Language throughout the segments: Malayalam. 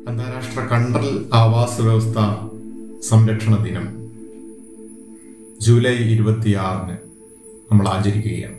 അന്താരാഷ്ട്ര കണ്ടൽ ആവാസ വ്യവസ്ഥ സംരക്ഷണ ദിനം ജൂലൈ ഇരുപത്തിയാറിന് നമ്മൾ ആചരിക്കുകയാണ്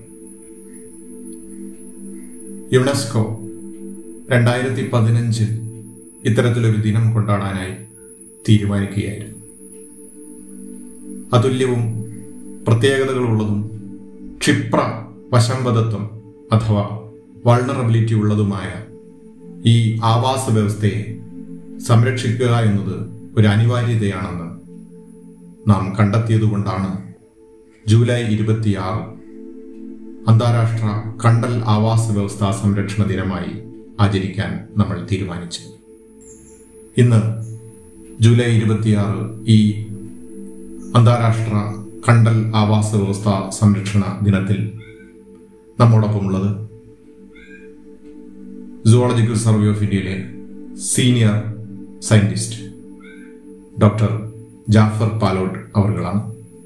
യുനെസ്കോ രണ്ടായിരത്തി പതിനഞ്ചിൽ ഇത്തരത്തിലൊരു ദിനം കൊണ്ടാടാനായി തീരുമാനിക്കുകയായിരുന്നു അതുല്യവും പ്രത്യേകതകളുള്ളതും ക്ഷിപ്ര വശംവദത്വം അഥവാ വൾണറബിലിറ്റി ഉള്ളതുമായ ഈ ആവാസ വ്യവസ്ഥയെ സംരക്ഷിക്കുക എന്നത് ഒരു അനിവാര്യതയാണെന്ന് നാം കണ്ടെത്തിയതുകൊണ്ടാണ് ജൂലൈ ഇരുപത്തിയാറ് അന്താരാഷ്ട്ര കണ്ടൽ ആവാസ വ്യവസ്ഥാ സംരക്ഷണ ദിനമായി ആചരിക്കാൻ നമ്മൾ തീരുമാനിച്ചത് ഇന്ന് ജൂലൈ ഇരുപത്തിയാറ് ഈ അന്താരാഷ്ട്ര കണ്ടൽ ആവാസ വ്യവസ്ഥാ സംരക്ഷണ ദിനത്തിൽ നമ്മോടൊപ്പമുള്ളത് സുവോളജിക്കൽ സർവേ ഓഫ് ഇന്ത്യയിലെ senior scientist doctor Jafar Palot അവർകളാണ്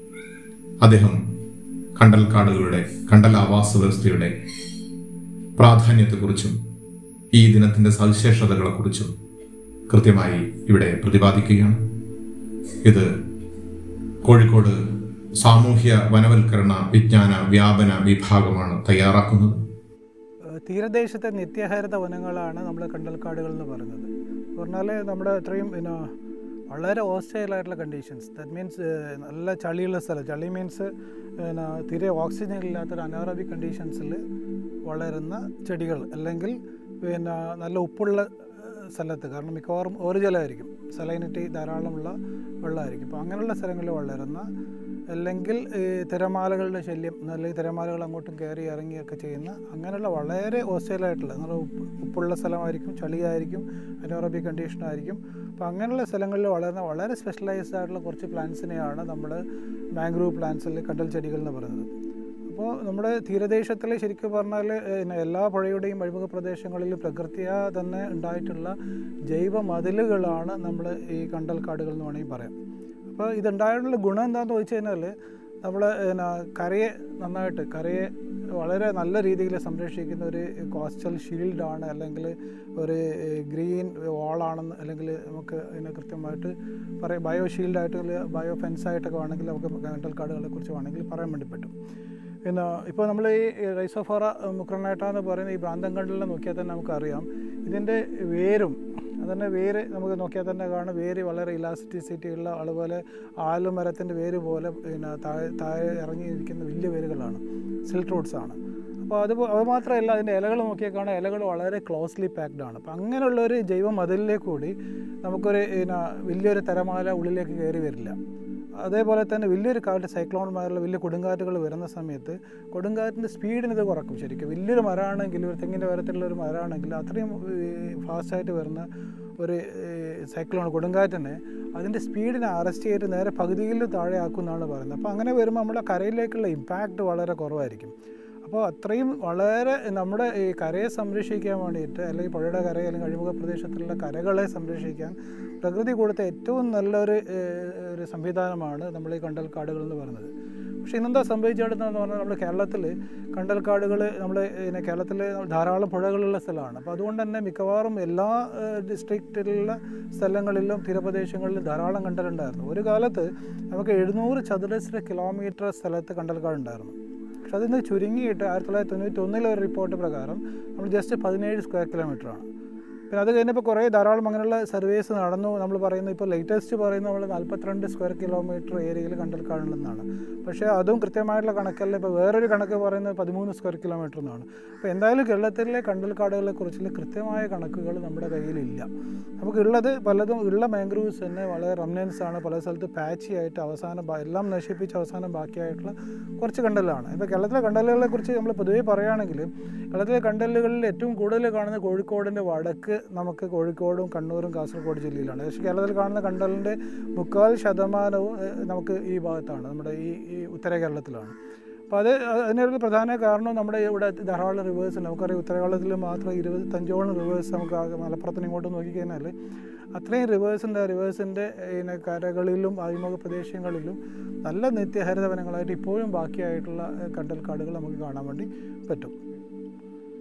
അദ്ദേഹം കണ്ടൽക്കാടുകളുടെ കണ്ടൽ ആവാസ വ്യവസ്ഥയുടെ പ്രാധാന്യത്തെക്കുറിച്ചും ഈ ദിനത്തിന്റെ സവിശേഷതകളെക്കുറിച്ചും കൃത്യമായി ഇവിടെ പ്രതിപാദിക്കുകയാണ് ഇത് കോഴിക്കോട് സാമൂഹ്യ വനവൽക്കരണ വിജ്ഞാന വ്യാപന വിഭാഗമാണ് തയ്യാറാക്കുന്നത് തീരദേശത്തെ നിത്യഹരിത വനങ്ങളാണ് നമ്മൾ കണ്ടൽക്കാടുകൾ എന്ന് പറയുന്നത് പറഞ്ഞാൽ നമ്മുടെ ഇത്രയും പിന്നെ വളരെ ഓസ്റ്റൈലായിട്ടുള്ള കണ്ടീഷൻസ് ദാറ്റ് മീൻസ് നല്ല ചളിയുള്ള സ്ഥലം ചളി മീൻസ് പിന്നെ തീരെ ഓക്സിജൻ ഇല്ലാത്തൊരു അനാറബിക് കണ്ടീഷൻസിൽ വളരുന്ന ചെടികൾ അല്ലെങ്കിൽ പിന്നെ നല്ല ഉപ്പുള്ള സ്ഥലത്ത് കാരണം മിക്കവാറും ഒരു ജലമായിരിക്കും സലൈനിറ്റി ധാരാളമുള്ള വെള്ളമായിരിക്കും അപ്പോൾ അങ്ങനെയുള്ള സ്ഥലങ്ങളിൽ വളരുന്ന അല്ലെങ്കിൽ ഈ തിരമാലകളുടെ ശല്യം അല്ലെങ്കിൽ തിരമാലകൾ അങ്ങോട്ടും കയറി ഇറങ്ങിയൊക്കെ ചെയ്യുന്ന അങ്ങനെയുള്ള വളരെ ഓസ്റ്റൈലായിട്ടുള്ള നല്ല ഉപ്പ് ഉപ്പുള്ള സ്ഥലമായിരിക്കും ചളിയായിരിക്കും അനോറബിക് കണ്ടീഷനായിരിക്കും അപ്പോൾ അങ്ങനെയുള്ള സ്ഥലങ്ങളിൽ വളരുന്ന വളരെ സ്പെഷ്യലൈസ്ഡ് ആയിട്ടുള്ള കുറച്ച് പ്ലാന്റ്സിനെയാണ് നമ്മൾ മാംഗ്രൂവ് പ്ലാന്റ്സിൽ കണ്ടൽ ചെടികൾ എന്ന് പറയുന്നത് അപ്പോൾ നമ്മുടെ തീരദേശത്തിൽ ശരിക്കും പറഞ്ഞാൽ എല്ലാ പുഴയുടെയും അഴിമുഖ പ്രദേശങ്ങളിൽ പ്രകൃതിയാ തന്നെ ഉണ്ടായിട്ടുള്ള ജൈവ മതിലുകളാണ് നമ്മൾ ഈ കണ്ടൽ കാടുകൾ എന്ന് വേണമെങ്കിൽ പറയാം അപ്പോൾ ഇതുണ്ടായിട്ടുള്ള ഗുണം എന്താണെന്ന് ചോദിച്ചു കഴിഞ്ഞാൽ നമ്മൾ പിന്നെ കരയെ നന്നായിട്ട് കരയെ വളരെ നല്ല രീതിയിൽ സംരക്ഷിക്കുന്ന ഒരു കോസ്റ്റൽ ഷീൽഡാണ് അല്ലെങ്കിൽ ഒരു ഗ്രീൻ വാളാണെന്ന് അല്ലെങ്കിൽ നമുക്ക് അതിനെ കൃത്യമായിട്ട് പറയാം ബയോ ഷീൽഡായിട്ട് ബയോ ഫെൻസായിട്ടൊക്കെ വേണമെങ്കിൽ നമുക്ക് കണ്ടൽ കാടുകളെ കുറിച്ച് വേണമെങ്കിൽ പറയാൻ വേണ്ടി പറ്റും പിന്നെ ഇപ്പോൾ നമ്മൾ ഈ റൈസോഫോറ മുക്രനേട്ട എന്ന് പറയുന്ന ഈ ഭ്രാന്തങ്കണ്ടലിനെ നോക്കിയാൽ തന്നെ നമുക്കറിയാം ഇതിൻ്റെ വേരും അതന്നെ വേര് നമുക്ക് നോക്കിയാൽ തന്നെ കാണും വേര് വളരെ ഇലാസ്റ്റിസിറ്റി ഉള്ള അതുപോലെ ആലുമരത്തിൻ്റെ വേര് പോലെ പിന്നെ താഴെ താഴെ ഇറങ്ങിയിരിക്കുന്ന വലിയ വേരുകളാണ് സിൽക്ക് റൂട്ട്സ് ആണ് അപ്പോൾ അത് അത് മാത്രമല്ല അതിൻ്റെ ഇലകൾ നോക്കിയാൽ കാണാൻ ഇലകൾ വളരെ ക്ലോസ്ലി പാക്ഡ് ആണ് അപ്പോൾ അങ്ങനെയുള്ള ഒരു ജൈവ മതിലിലേക്ക് കൂടി നമുക്കൊരു പിന്നെ വലിയൊരു തരമാല ഉള്ളിലേക്ക് കയറി വരില്ല അതേപോലെ തന്നെ വലിയൊരു കാറ്റ് സൈക്ലോൺമാരുള്ള വലിയ കൊടുങ്കാറ്റുകൾ വരുന്ന സമയത്ത് കൊടുങ്കാറ്റിൻ്റെ സ്പീഡിന് ഇത് കുറക്കും ശരിക്കും വലിയൊരു മരമാണെങ്കിൽ ഒരു തെങ്ങിൻ്റെ മരത്തിലുള്ള ഒരു മരമാണെങ്കിൽ അത്രയും ഫാസ്റ്റായിട്ട് വരുന്ന ഒരു സൈക്ലോൺ കൊടുങ്കാറ്റിനെ അതിൻ്റെ സ്പീഡിനെ അറസ്റ്റ് ചെയ്തിട്ട് നേരെ പകുതിയിൽ താഴെ ആക്കുമെന്നാണ് പറയുന്നത് അപ്പോൾ അങ്ങനെ വരുമ്പോൾ നമ്മുടെ കരയിലേക്കുള്ള ഇമ്പാക്റ്റ് വളരെ കുറവായിരിക്കും അപ്പോൾ അത്രയും വളരെ നമ്മുടെ ഈ കരയെ സംരക്ഷിക്കാൻ വേണ്ടിയിട്ട് അല്ലെങ്കിൽ പുഴയുടെ കര അല്ലെങ്കിൽ അഴിമുഖ പ്രദേശത്തിലുള്ള കരകളെ സംരക്ഷിക്കാൻ പ്രകൃതി കൊടുത്ത ഏറ്റവും നല്ലൊരു ഒരു സംവിധാനമാണ് നമ്മൾ ഈ കണ്ടൽക്കാടുകൾ എന്ന് പറയുന്നത് പക്ഷേ ഇന്നെന്താ സംഭവിച്ചെടുത്തതെന്ന് പറഞ്ഞാൽ നമ്മുടെ കേരളത്തിൽ കണ്ടൽക്കാടുകൾ നമ്മൾ പിന്നെ കേരളത്തിൽ ധാരാളം പുഴകളുള്ള സ്ഥലമാണ് അപ്പോൾ അതുകൊണ്ട് തന്നെ മിക്കവാറും എല്ലാ ഡിസ്ട്രിക്റ്റിലുള്ള സ്ഥലങ്ങളിലും തീരപ്രദേശങ്ങളിലും ധാരാളം കണ്ടലുണ്ടായിരുന്നു ഒരു കാലത്ത് നമുക്ക് എഴുന്നൂറ് ചതുരശ്ര കിലോമീറ്റർ സ്ഥലത്ത് കണ്ടൽക്കാടുണ്ടായിരുന്നു പക്ഷെ അതിന്ന് ചുരുങ്ങിയിട്ട് ആയിരത്തി തൊള്ളായിരത്തി തൊണ്ണൂറ്റി ഒന്നിലെ ഒരു റിപ്പോർട്ട് പ്രകാരം നമ്മൾ ജസ്റ്റ് പതിനേഴ് സ്ക്വയർ കിലോമീറ്ററാണ് പിന്നെ അത് കഴിഞ്ഞപ്പോൾ കുറേ ധാരാളം അങ്ങനെയുള്ള സർവേസ് നടന്നു നമ്മൾ പറയുന്നത് ഇപ്പോൾ ലേറ്റസ്റ്റ് പറയുന്നത് നമ്മൾ നാൽപ്പത്തിരണ്ട് സ്ക്വയർ കിലോമീറ്റർ ഏരിയയിൽ കണ്ടൽക്കാടുണ്ടെന്നാണ് പക്ഷേ അതും കൃത്യമായിട്ടുള്ള കണക്കല്ല ഇപ്പോൾ വേറൊരു കണക്ക് പറയുന്നത് പതിമൂന്ന് സ്ക്വയർ കിലോമീറ്റർ എന്നാണ് അപ്പോൾ എന്തായാലും കേരളത്തിലെ കണ്ടൽക്കാടുകളെ കുറിച്ചുള്ള കൃത്യമായ കണക്കുകൾ നമ്മുടെ കയ്യിലില്ല നമുക്കുള്ളത് പലതും ഉള്ള മാംഗ്രൂവ്സ് തന്നെ വളരെ റംനൻസ് ആണ് പല സ്ഥലത്ത് പാച്ചി ആയിട്ട് അവസാനം എല്ലാം നശിപ്പിച്ച് അവസാനം ബാക്കിയായിട്ടുള്ള കുറച്ച് കണ്ടലാണ് ഇപ്പോൾ കേരളത്തിലെ കണ്ടലുകളെ കുറിച്ച് നമ്മൾ പൊതുവേ പറയുകയാണെങ്കിൽ കേരളത്തിലെ കണ്ടലുകളിൽ ഏറ്റവും കൂടുതൽ കാണുന്ന കോഴിക്കോടിൻ്റെ വടക്ക് നമുക്ക് കോഴിക്കോടും കണ്ണൂരും കാസർഗോഡ് ജില്ലയിലാണ് പക്ഷേ കേരളത്തിൽ കാണുന്ന കണ്ടലിൻ്റെ മുക്കാൽ ശതമാനവും നമുക്ക് ഈ ഭാഗത്താണ് നമ്മുടെ ഈ ഈ ഉത്തര കേരളത്തിലാണ് അപ്പോൾ അത് അതിനൊരു പ്രധാന കാരണം നമ്മുടെ ഇവിടെ ധാരാളം റിവേഴ്സ് ഉണ്ട് നമുക്കറിയാം ഉത്തര കേരളത്തിൽ മാത്രം ഇരുപത്തഞ്ചോളം റിവേഴ്സ് നമുക്ക് മലപ്പുറത്തിന് ഇങ്ങോട്ട് നോക്കിക്കഴിഞ്ഞാൽ അത്രയും റിവേഴ്സിൻ്റെ റിവേഴ്സിൻ്റെ പിന്നെ കരകളിലും അഴിമുഖ പ്രദേശങ്ങളിലും നല്ല നിത്യഹരിത വനങ്ങളായിട്ട് ഇപ്പോഴും ബാക്കിയായിട്ടുള്ള കണ്ടൽ കാടുകൾ നമുക്ക് കാണാൻ വേണ്ടി പറ്റും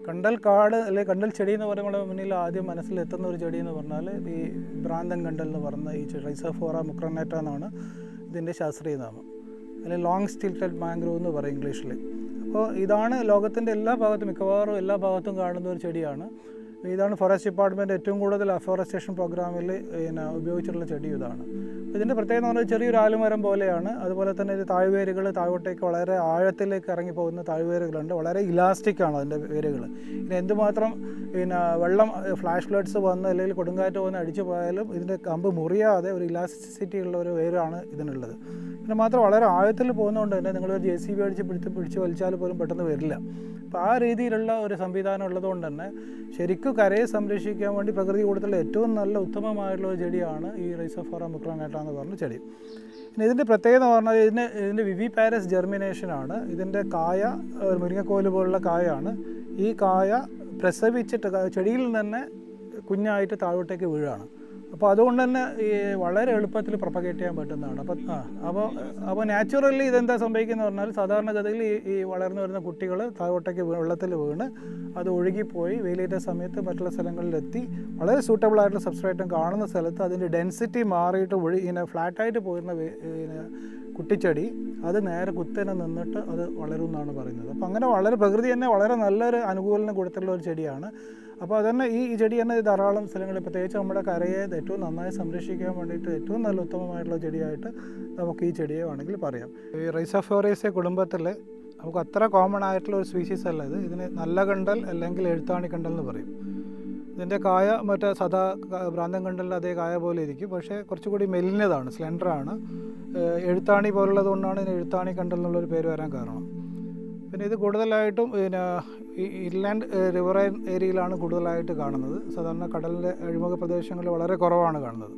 കണ്ടൽ കാട് അല്ലെങ്കിൽ കണ്ടൽ ചെടി എന്ന് പറയുമ്പോൾ നമ്മുടെ മുന്നിൽ ആദ്യം മനസ്സിലെത്തുന്ന ഒരു ചെടി എന്ന് പറഞ്ഞാൽ ഈ ഭ്രാന്തൻ കണ്ടൽ എന്ന് പറയുന്ന ഈ റൈസഫോറ മുക്രനേറ്റ എന്നാണ് ഇതിൻ്റെ ശാസ്ത്രീയ നാമം അല്ലെങ്കിൽ ലോങ് സ്റ്റിൽറ്റഡ് മാംഗ്രൂവ് എന്ന് പറയും ഇംഗ്ലീഷിൽ അപ്പോൾ ഇതാണ് ലോകത്തിൻ്റെ എല്ലാ ഭാഗത്തും മിക്കവാറും എല്ലാ ഭാഗത്തും കാണുന്ന ഒരു ചെടിയാണ് ഇതാണ് ഫോറസ്റ്റ് ഡിപ്പാർട്ട്മെൻറ്റ് ഏറ്റവും കൂടുതൽ അഫോറസ്റ്റേഷൻ പ്രോഗ്രാമിൽ പിന്നെ ഉപയോഗിച്ചിട്ടുള്ള ചെടി ഇതാണ് ഇതിൻ്റെ പ്രത്യേകത എന്ന് പറഞ്ഞാൽ ചെറിയൊരു ആലുമരം പോലെയാണ് അതുപോലെ തന്നെ ഇത് താഴ്വേരുകൾ താഴോട്ടേക്ക് വളരെ ആഴത്തിലേക്ക് ഇറങ്ങി പോകുന്ന താഴ്വേരുകളുണ്ട് വളരെ ഇലാസ്റ്റിക് ആണ് അതിൻ്റെ വേരുകൾ ഇനി എന്തുമാത്രം പിന്നെ വെള്ളം ഫ്ലാഷ് ഫ്ലഡ്സ് വന്ന് അല്ലെങ്കിൽ കൊടുങ്കാറ്റ് വന്ന് അടിച്ചു പോയാലും ഇതിൻ്റെ കമ്പ് മുറിയാതെ ഒരു ഇലാസ്റ്റിസിറ്റി ഉള്ള ഒരു വേരാണ് ഇതിനുള്ളത് പിന്നെ മാത്രം വളരെ ആഴത്തിൽ പോകുന്നതുകൊണ്ട് തന്നെ നിങ്ങളൊരു ജെ സി ബി അടിച്ച് പിടിച്ച് പിടിച്ച് വലിച്ചാൽ പോലും പെട്ടെന്ന് വരില്ല അപ്പോൾ ആ രീതിയിലുള്ള ഒരു സംവിധാനം ഉള്ളതുകൊണ്ട് തന്നെ ശരിക്കും കരയെ സംരക്ഷിക്കാൻ വേണ്ടി പ്രകൃതി കൊടുത്തുള്ള ഏറ്റവും നല്ല ഉത്തമമായിട്ടുള്ള ഒരു ചെടിയാണ് ഈ റൈസോഫോറ മുക്രാനേട്ട എന്ന് പറഞ്ഞ ചെടി ഇനി ഇതിൻ്റെ പ്രത്യേകത എന്ന് പറഞ്ഞാൽ ഇതിന് ഇതിൻ്റെ വിവി പാരസ് ജെർമിനേഷനാണ് ഇതിൻ്റെ കായ ഒരു മുരിങ്ങക്കോല് പോലുള്ള കായാണ് ഈ കായ പ്രസവിച്ചിട്ട് ക- ചെടിയിൽ നിന്ന് തന്നെ കുഞ്ഞായിട്ട് താഴോട്ടേക്ക് വീഴാണ് അപ്പോൾ അതുകൊണ്ട് തന്നെ ഈ വളരെ എളുപ്പത്തിൽ പ്രൊപ്പഗേറ്റ് ചെയ്യാൻ പറ്റുന്നതാണ് അപ്പോൾ ആ അപ്പോൾ അപ്പോൾ നാച്ചുറലി ഇതെന്താ സംഭവിക്കുന്നത് പറഞ്ഞാൽ സാധാരണഗതിയിൽ ഈ ഈ വളർന്നു വരുന്ന കുട്ടികൾ താഴോട്ടേക്ക് വീ- വെള്ളത്തിൽ വീണ് അത് ഒഴുകിപ്പോയി വെയിലേറ്റ സമയത്ത് മറ്റുള്ള സ്ഥലങ്ങളിലെത്തി വളരെ സൂട്ടബിൾ ആയിട്ടുള്ള സബ്സ്ട്രേറ്റും കാണുന്ന സ്ഥലത്ത് അതിൻ്റെ ഡെൻസിറ്റി മാറിയിട്ട് ഒഴി ഇങ്ങനെ ഫ്ലാറ്റായിട്ട് പോയിരുന്ന വേ- ഇങ്ങനെ കുട്ടിച്ചെടി അത് നേരെ കുത്തനെ നിന്നിട്ട് അത് വളരും എന്നാണ് പറയുന്നത് അപ്പോൾ അങ്ങനെ വളരെ പ്രകൃതി തന്നെ വളരെ നല്ലൊരു അനുകൂലനം കൊടുത്തിട്ടുള്ള ഒരു ചെടിയാണ് അപ്പോൾ അതന്നെ ഈ ഈ ചെടി തന്നെ ധാരാളം സ്ഥലങ്ങളിൽ പ്രത്യേകിച്ച് നമ്മുടെ കരയെ ഏറ്റവും നന്നായി സംരക്ഷിക്കാൻ വേണ്ടിയിട്ട് ഏറ്റവും നല്ല ഉത്തമമായിട്ടുള്ള ചെടിയായിട്ട് നമുക്ക് ഈ ചെടിയെ വേണമെങ്കിൽ പറയാം ഈ റൈസഫോറേസിയ കുടുംബത്തിൽ നമുക്ക് അത്ര കോമൺ ആയിട്ടുള്ള ഒരു സ്പീഷീസ് അല്ല ഇത് ഇതിന് നല്ല കണ്ടൽ അല്ലെങ്കിൽ എഴുത്താണി കണ്ടൽ എന്ന് പറയും ഇതിൻ്റെ കായ മറ്റേ സദാ ക- ഭ്രാന്തൻ കണ്ടലിൻ്റെ അതേ കായ പോലെ ഇരിക്കും പക്ഷേ കുറച്ചുകൂടി മെലിഞ്ഞതാണ് സ്ലെൻഡറാണ് എഴുത്താണി പോലുള്ളത് കൊണ്ടാണ് ഇതിന് എഴുത്താണി കണ്ടൽ എന്നുള്ളൊരു പേര് വരാൻ കാരണം പിന്നെ ഇത് കൂടുതലായിട്ടും പിന്നെ ഈ ഇൻലാൻഡ് റിവറൈൻ ഏരിയയിലാണ് കൂടുതലായിട്ട് കാണുന്നത് സാധാരണ കടലിൻ്റെ അഴിമുഖ പ്രദേശങ്ങളിൽ വളരെ കുറവാണ് കാണുന്നത്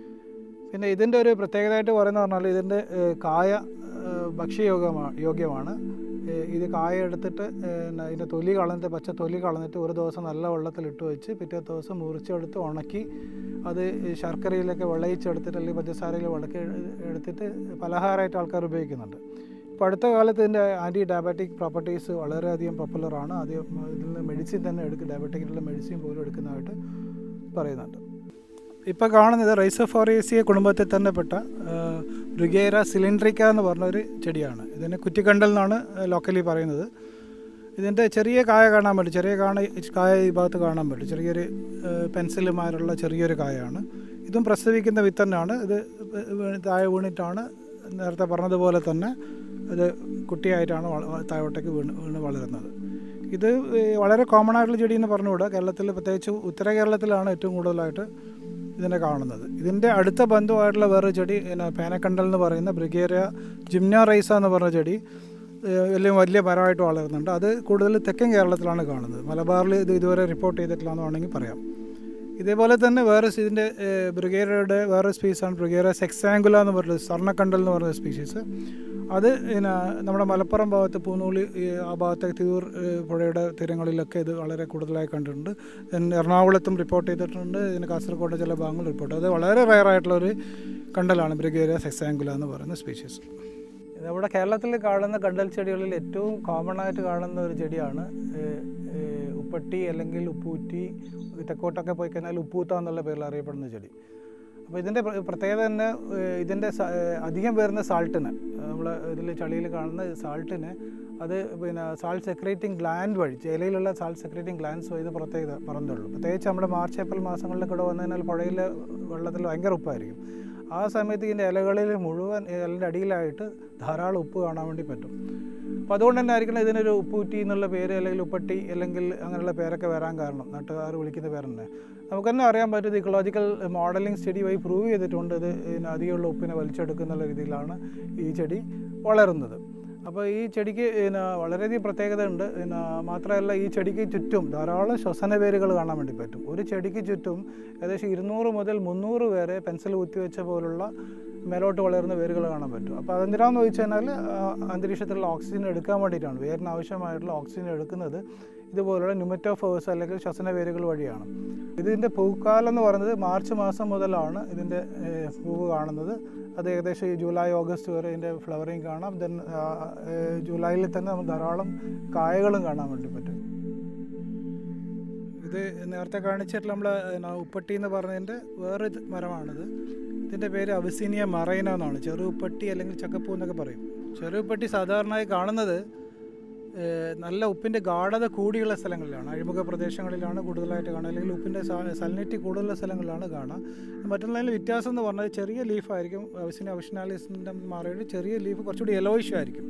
പിന്നെ ഇതിൻ്റെ ഒരു പ്രത്യേകതയായിട്ട് പറയുന്നത് പറഞ്ഞാൽ ഇതിൻ്റെ ഏഹ്, കായ ഏഹ്, ഭക്ഷ്യയോഗ്യമാണ് യോഗ്യമാണ് ഏഹ്, ഇത് കായ എടുത്തിട്ട് ഏഹ്, ന- ഇതിൻ്റെ തൊലി കളഞ്ഞിട്ട് പച്ച തൊലി കളഞ്ഞിട്ട് ഒരു ദിവസം നല്ല വെള്ളത്തിലിട്ട് വെച്ച് പിറ്റേ ദിവസം മുറിച്ചെടുത്ത് ഉണക്കി അത് ഈ ശർക്കരയിലൊക്കെ വിളയിച്ചെടുത്തിട്ട് അല്ലെങ്കിൽ പഞ്ചസാരയിൽ വിളക്കി എടുത്തിട്ട് പലഹാരമായിട്ട് ആൾക്കാർ ഉപയോഗിക്കുന്നുണ്ട് ഇപ്പോൾ അടുത്ത കാലത്ത് ഇതിൻ്റെ ആൻറ്റി ഡയബറ്റിക് പ്രോപ്പർട്ടീസ് വളരെയധികം പോപ്പുലറാണ് ആദ്യം ഇതിൽ നിന്ന് മെഡിസിൻ തന്നെ എടുക്കും ഡയബറ്റിക്കിനുള്ള മെഡിസിൻ പോലും എടുക്കുന്നതായിട്ട് പറയുന്നുണ്ട് ഇപ്പോൾ കാണുന്നത് റൈസോഫോറേസിയ കുടുംബത്തിൽ തന്നെ പെട്ട ബ്രിഗേര സിലിണ്ട്രിക്ക എന്ന് പറഞ്ഞൊരു ചെടിയാണ് ഇതിനെ കുറ്റിക്കണ്ടൽ എന്നാണ് ലോക്കലി പറയുന്നത് ഇതിൻ്റെ ചെറിയ കായ കാണാൻ പറ്റും ചെറിയ കാണ കായ ഈ ഭാഗത്ത് കാണാൻ പറ്റും ചെറിയൊരു പെൻസിലുമാരുള്ള ചെറിയൊരു കായാണ് ഇതും പ്രസവിക്കുന്ന വിത്ത് തന്നെയാണ് ഇത് വീണ് താഴെ വീണിട്ടാണ് നേരത്തെ പറഞ്ഞതുപോലെ തന്നെ ഇത് കുട്ടിയായിട്ടാണ് വള- താഴോട്ടേക്ക് വീണ് വീണ് വളരുന്നത് ഇത് ഈ വളരെ കോമൺ ആയിട്ടുള്ള ചെടി എന്ന് പറഞ്ഞുകൂടാ കേരളത്തിൽ പ്രത്യേകിച്ച് ഉത്തര കേരളത്തിലാണ് ഏറ്റവും കൂടുതലായിട്ട് ഇതിനെ കാണുന്നത് ഇതിൻ്റെ അടുത്ത ബന്ധുവായിട്ടുള്ള വേറൊരു ചെടി പിന്നെ പേനക്കണ്ടൽ എന്ന് പറയുന്ന ബ്രിഗേറിയ ജിംന റൈസ എന്ന് പറഞ്ഞ ചെടി ഏഹ് വലിയ വലിയ മരമായിട്ട് വളരുന്നുണ്ട് അത് കൂടുതൽ തെക്കൻ കേരളത്തിലാണ് കാണുന്നത് മലബാറിൽ ഇത് ഇതുവരെ റിപ്പോർട്ട് ചെയ്തിട്ടില്ല എന്ന് വേണമെങ്കിൽ പറയാം ഇതേപോലെ തന്നെ വേറെ സ് ഇതിൻ്റെ ബ്രിഗേറിയയുടെ വേറെ സ്പീസാണ് ബ്രിഗേറിയ സെക്സാങ്കുല എന്ന് പറയുന്നത് സ്വർണ്ണക്കണ്ടൽ എന്ന് പറയുന്ന സ്പീഷീസ് അത് പിന്നെ നമ്മുടെ മലപ്പുറം ഭാഗത്ത് പൂനൂളി ഈ ആ ഭാഗത്തെ തിരൂർ ഏഹ് പുഴയുടെ തീരങ്ങളിലൊക്കെ ഇത് വളരെ കൂടുതലായി കണ്ടിട്ടുണ്ട് then എറണാകുളത്തും റിപ്പോർട്ട് ചെയ്തിട്ടുണ്ട് ഇതിന് കാസർഗോഡ് ചില ഭാഗങ്ങൾ റിപ്പോർട്ട് അത് വളരെ റയർ ആയിട്ടുള്ള ഒരു കണ്ടലാണ് ബ്രിഗേറിയ സെക്സാങ്കുല എന്ന് പറയുന്ന സ്പീഷീസ് നമ്മുടെ കേരളത്തിൽ കാണുന്ന കണ്ടൽ ചെടികളിൽ ഏറ്റവും കോമൺ ആയിട്ട് കാണുന്ന ഒരു ചെടിയാണ് ഏഹ്, ഏഹ്, ഉപ്പട്ടി അല്ലെങ്കിൽ ഉപ്പൂറ്റി തെക്കോട്ടൊക്കെ പോയി കഴിഞ്ഞാൽ ഉപ്പൂത്ത എന്നുള്ള പേരിൽ അറിയപ്പെടുന്ന ചെടി അപ്പോൾ ഇതിൻ്റെ പ്ര- പ്രത്യേകത തന്നെ ഏഹ്, ഇതിൻ്റെ സ- ഏഹ്, അധികം വരുന്ന സാൾട്ടിന് നമ്മൾ ഇതിൽ ചളിയിൽ കാണുന്ന സാൾട്ടിന് അത് പിന്നെ സാൾട്ട് സെക്രേറ്റിംഗ് ഗ്ലാൻഡ് വഴി ഇലയിലുള്ള സാൾട്ട് സെക്രേറ്റിംഗ് ഗ്ലാൻഡ്സ് വഴി ഇത് പുറത്തേക്ക് പറന്നുള്ളൂ പ്രത്യേകിച്ച് നമ്മുടെ മാർച്ച് ഏപ്രിൽ മാസങ്ങളിലൊക്കെ ഇവിടെ വന്നു കഴിഞ്ഞാൽ പുഴയിലെ വെള്ളത്തിൽ ഭയങ്കര ഉപ്പായിരിക്കും ആ സമയത്ത് ഇതിൻ്റെ ഇലകളിൽ മുഴുവൻ ഇലൻ്റെ അടിയിലായിട്ട് ധാരാളം ഉപ്പ് കാണാൻ വേണ്ടി പറ്റും അപ്പോൾ അതുകൊണ്ട് തന്നെ ആയിരിക്കണം ഇതിനൊരു ഉപ്പൂറ്റി എന്നുള്ള പേര് അല്ലെങ്കിൽ ഉപ്പട്ടി അല്ലെങ്കിൽ അങ്ങനെയുള്ള പേരൊക്കെ വരാൻ കാരണം നാട്ടുകാർ വിളിക്കുന്ന പേര് തന്നെ നമുക്ക് തന്നെ അറിയാൻ പറ്റും ഇക്കോളജിക്കൽ മോഡലിംഗ് സ്റ്റഡി വഴി പ്രൂവ് ചെയ്തിട്ടുണ്ട് ഇത് ഇതിന് അധികമുള്ള ഉപ്പിനെ വലിച്ചെടുക്കുന്ന രീതിയിലാണ് ഈ ചെടി വളരുന്നത് അപ്പോൾ ഈ ചെടിക്ക് പിന്നെ വളരെയധികം പ്രത്യേകത ഉണ്ട് പിന്നെ മാത്രമല്ല ഈ ചെടിക്ക് ചുറ്റും ധാരാളം ശ്വസന വേരുകൾ കാണാൻ വേണ്ടി പറ്റും ഒരു ചെടിക്ക് ചുറ്റും ഏകദേശം ഇരുന്നൂറ് മുതൽ മുന്നൂറ് വരെ പെൻസിൽ കുത്തിവെച്ച പോലുള്ള മേലോട്ട് വളരുന്ന വേരുകൾ കാണാൻ പറ്റും അപ്പോൾ അതെന്തിനാന്ന് ചോദിച്ചു കഴിഞ്ഞാൽ ആ, അന്തരീക്ഷത്തിലുള്ള ഓക്സിജൻ എടുക്കാൻ വേണ്ടിയിട്ടാണ് വേരിന് ആവശ്യമായിട്ടുള്ള ഓക്സിജൻ എടുക്കുന്നത് ഇതുപോലുള്ള ന്യൂമറ്റോഫേഴ്സ് അല്ലെങ്കിൽ ശ്വസന വേരുകൾ വഴിയാണ് ഇതിൻ്റെ പൂക്കാലം എന്ന് പറയുന്നത് മാർച്ച് മാസം മുതലാണ് ഇതിൻ്റെ ഏഹ്, പൂവ് കാണുന്നത് അത് ഏകദേശം ഈ ജൂലൈ ഓഗസ്റ്റ് വരെ ഇതിൻ്റെ ഫ്ലവറിങ് കാണാം ദെൻ ജൂലൈയിൽ തന്നെ നമുക്ക് ധാരാളം കായകളും കാണാൻ വേണ്ടി പറ്റും ഇത് നേരത്തെ കാണിച്ചിട്ടുള്ള നമ്മൾ ഉപ്പട്ടി എന്ന് പറഞ്ഞതിൻ്റെ വേറെ ഇത് മരമാണിത് ഇതിൻ്റെ പേര് അവിസീനിയ മറൈന എന്നാണ് ചെറു ഉപ്പട്ടി അല്ലെങ്കിൽ ചക്കപ്പൂ എന്നൊക്കെ പറയും ചെറു ഉപ്പട്ടി സാധാരണയായി കാണുന്നത് ഏഹ്, നല്ല ഉപ്പിൻ്റെ ഗാഠത കൂടിയുള്ള സ്ഥലങ്ങളിലാണ് അഴിമുഖ പ്രദേശങ്ങളിലാണ് കൂടുതലായിട്ട് കാണുക അല്ലെങ്കിൽ ഉപ്പിൻ്റെ സലിനിറ്റി കൂടുതലുള്ള സ്ഥലങ്ങളിലാണ് കാണുക മറ്റുള്ളതിൽ വ്യത്യാസം എന്ന് പറഞ്ഞാൽ ചെറിയ ലീഫായിരിക്കും അവിസിനി അവിഷനാലിസിൻ്റെ മാറിയിട്ട് ചെറിയ ലീഫ് കുറച്ചുകൂടി യെലോയിഷ് ആയിരിക്കും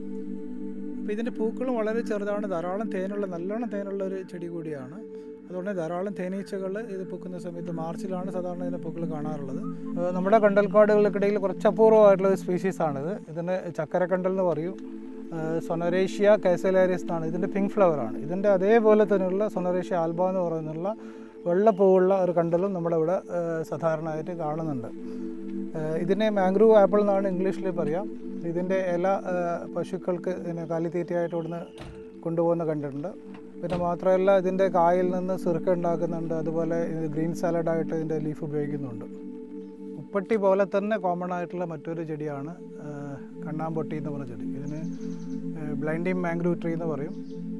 അപ്പോൾ ഇതിൻ്റെ പൂക്കളും വളരെ ചെറുതാണ് ധാരാളം തേനുള്ള നല്ലോണം തേനുള്ള ഒരു ചെടി കൂടിയാണ് അതുകൊണ്ട് ധാരാളം തേനീച്ചകൾ ഇത് പൂക്കുന്ന സമയത്ത് മാർച്ചിലാണ് സാധാരണ ഇതിൻ്റെ പൂക്കൾ കാണാറുള്ളത് ഏഹ് നമ്മുടെ കണ്ടൽക്കാടുകൾക്കിടയിൽ കുറച്ച് അപൂർവമായിട്ടുള്ള ഒരു സ്പീഷീസാണിത് ഇതിന് ചക്കരക്കണ്ടൽ എന്ന് പറയും ഏഹ് സൊനറേഷ്യ കാസലാരിയസ് എന്നാണ് ഇതിൻ്റെ പിങ്ക് ഫ്ലവറാണ് ഇതിൻ്റെ അതേപോലെ തന്നെയുള്ള സൊനറേഷ്യ ആൽബ എന്ന് പറയുന്നുള്ള വെള്ളപ്പൂവുള്ള ഒരു കണ്ടലും നമ്മുടെ ഇവിടെ ഏഹ് സാധാരണയായിട്ട് കാണുന്നുണ്ട് ഏഹ് ഇതിനെ മാംഗ്രൂവ് ആപ്പിൾ എന്നാണ് ഇംഗ്ലീഷിൽ പറയാം ഇതിൻ്റെ ഇല ഏഹ് പശുക്കൾക്ക് പിന്നെ കാലിത്തീറ്റയായിട്ട് ഇവിടുന്ന് കൊണ്ടുപോകുന്ന കണ്ടിട്ടുണ്ട് പിന്നെ മാത്രമല്ല ഇതിൻ്റെ കായിൽ നിന്ന് സിറുക്ക ഉണ്ടാക്കുന്നുണ്ട് അതുപോലെ ഇത് ഗ്രീൻ സാലഡായിട്ട് ഇതിൻ്റെ ലീഫ് ഉപയോഗിക്കുന്നുണ്ട് ഉപ്പട്ടി പോലെ തന്നെ കോമൺ ആയിട്ടുള്ള മറ്റൊരു ചെടിയാണ് ഏഹ് കണ്ണാമ്പൊട്ടി എന്ന് പറഞ്ഞ ചെടി ഇതിന് ബ്ലൈൻഡിങ് മാംഗ്രൂവ് ട്രീ എന്ന് പറയും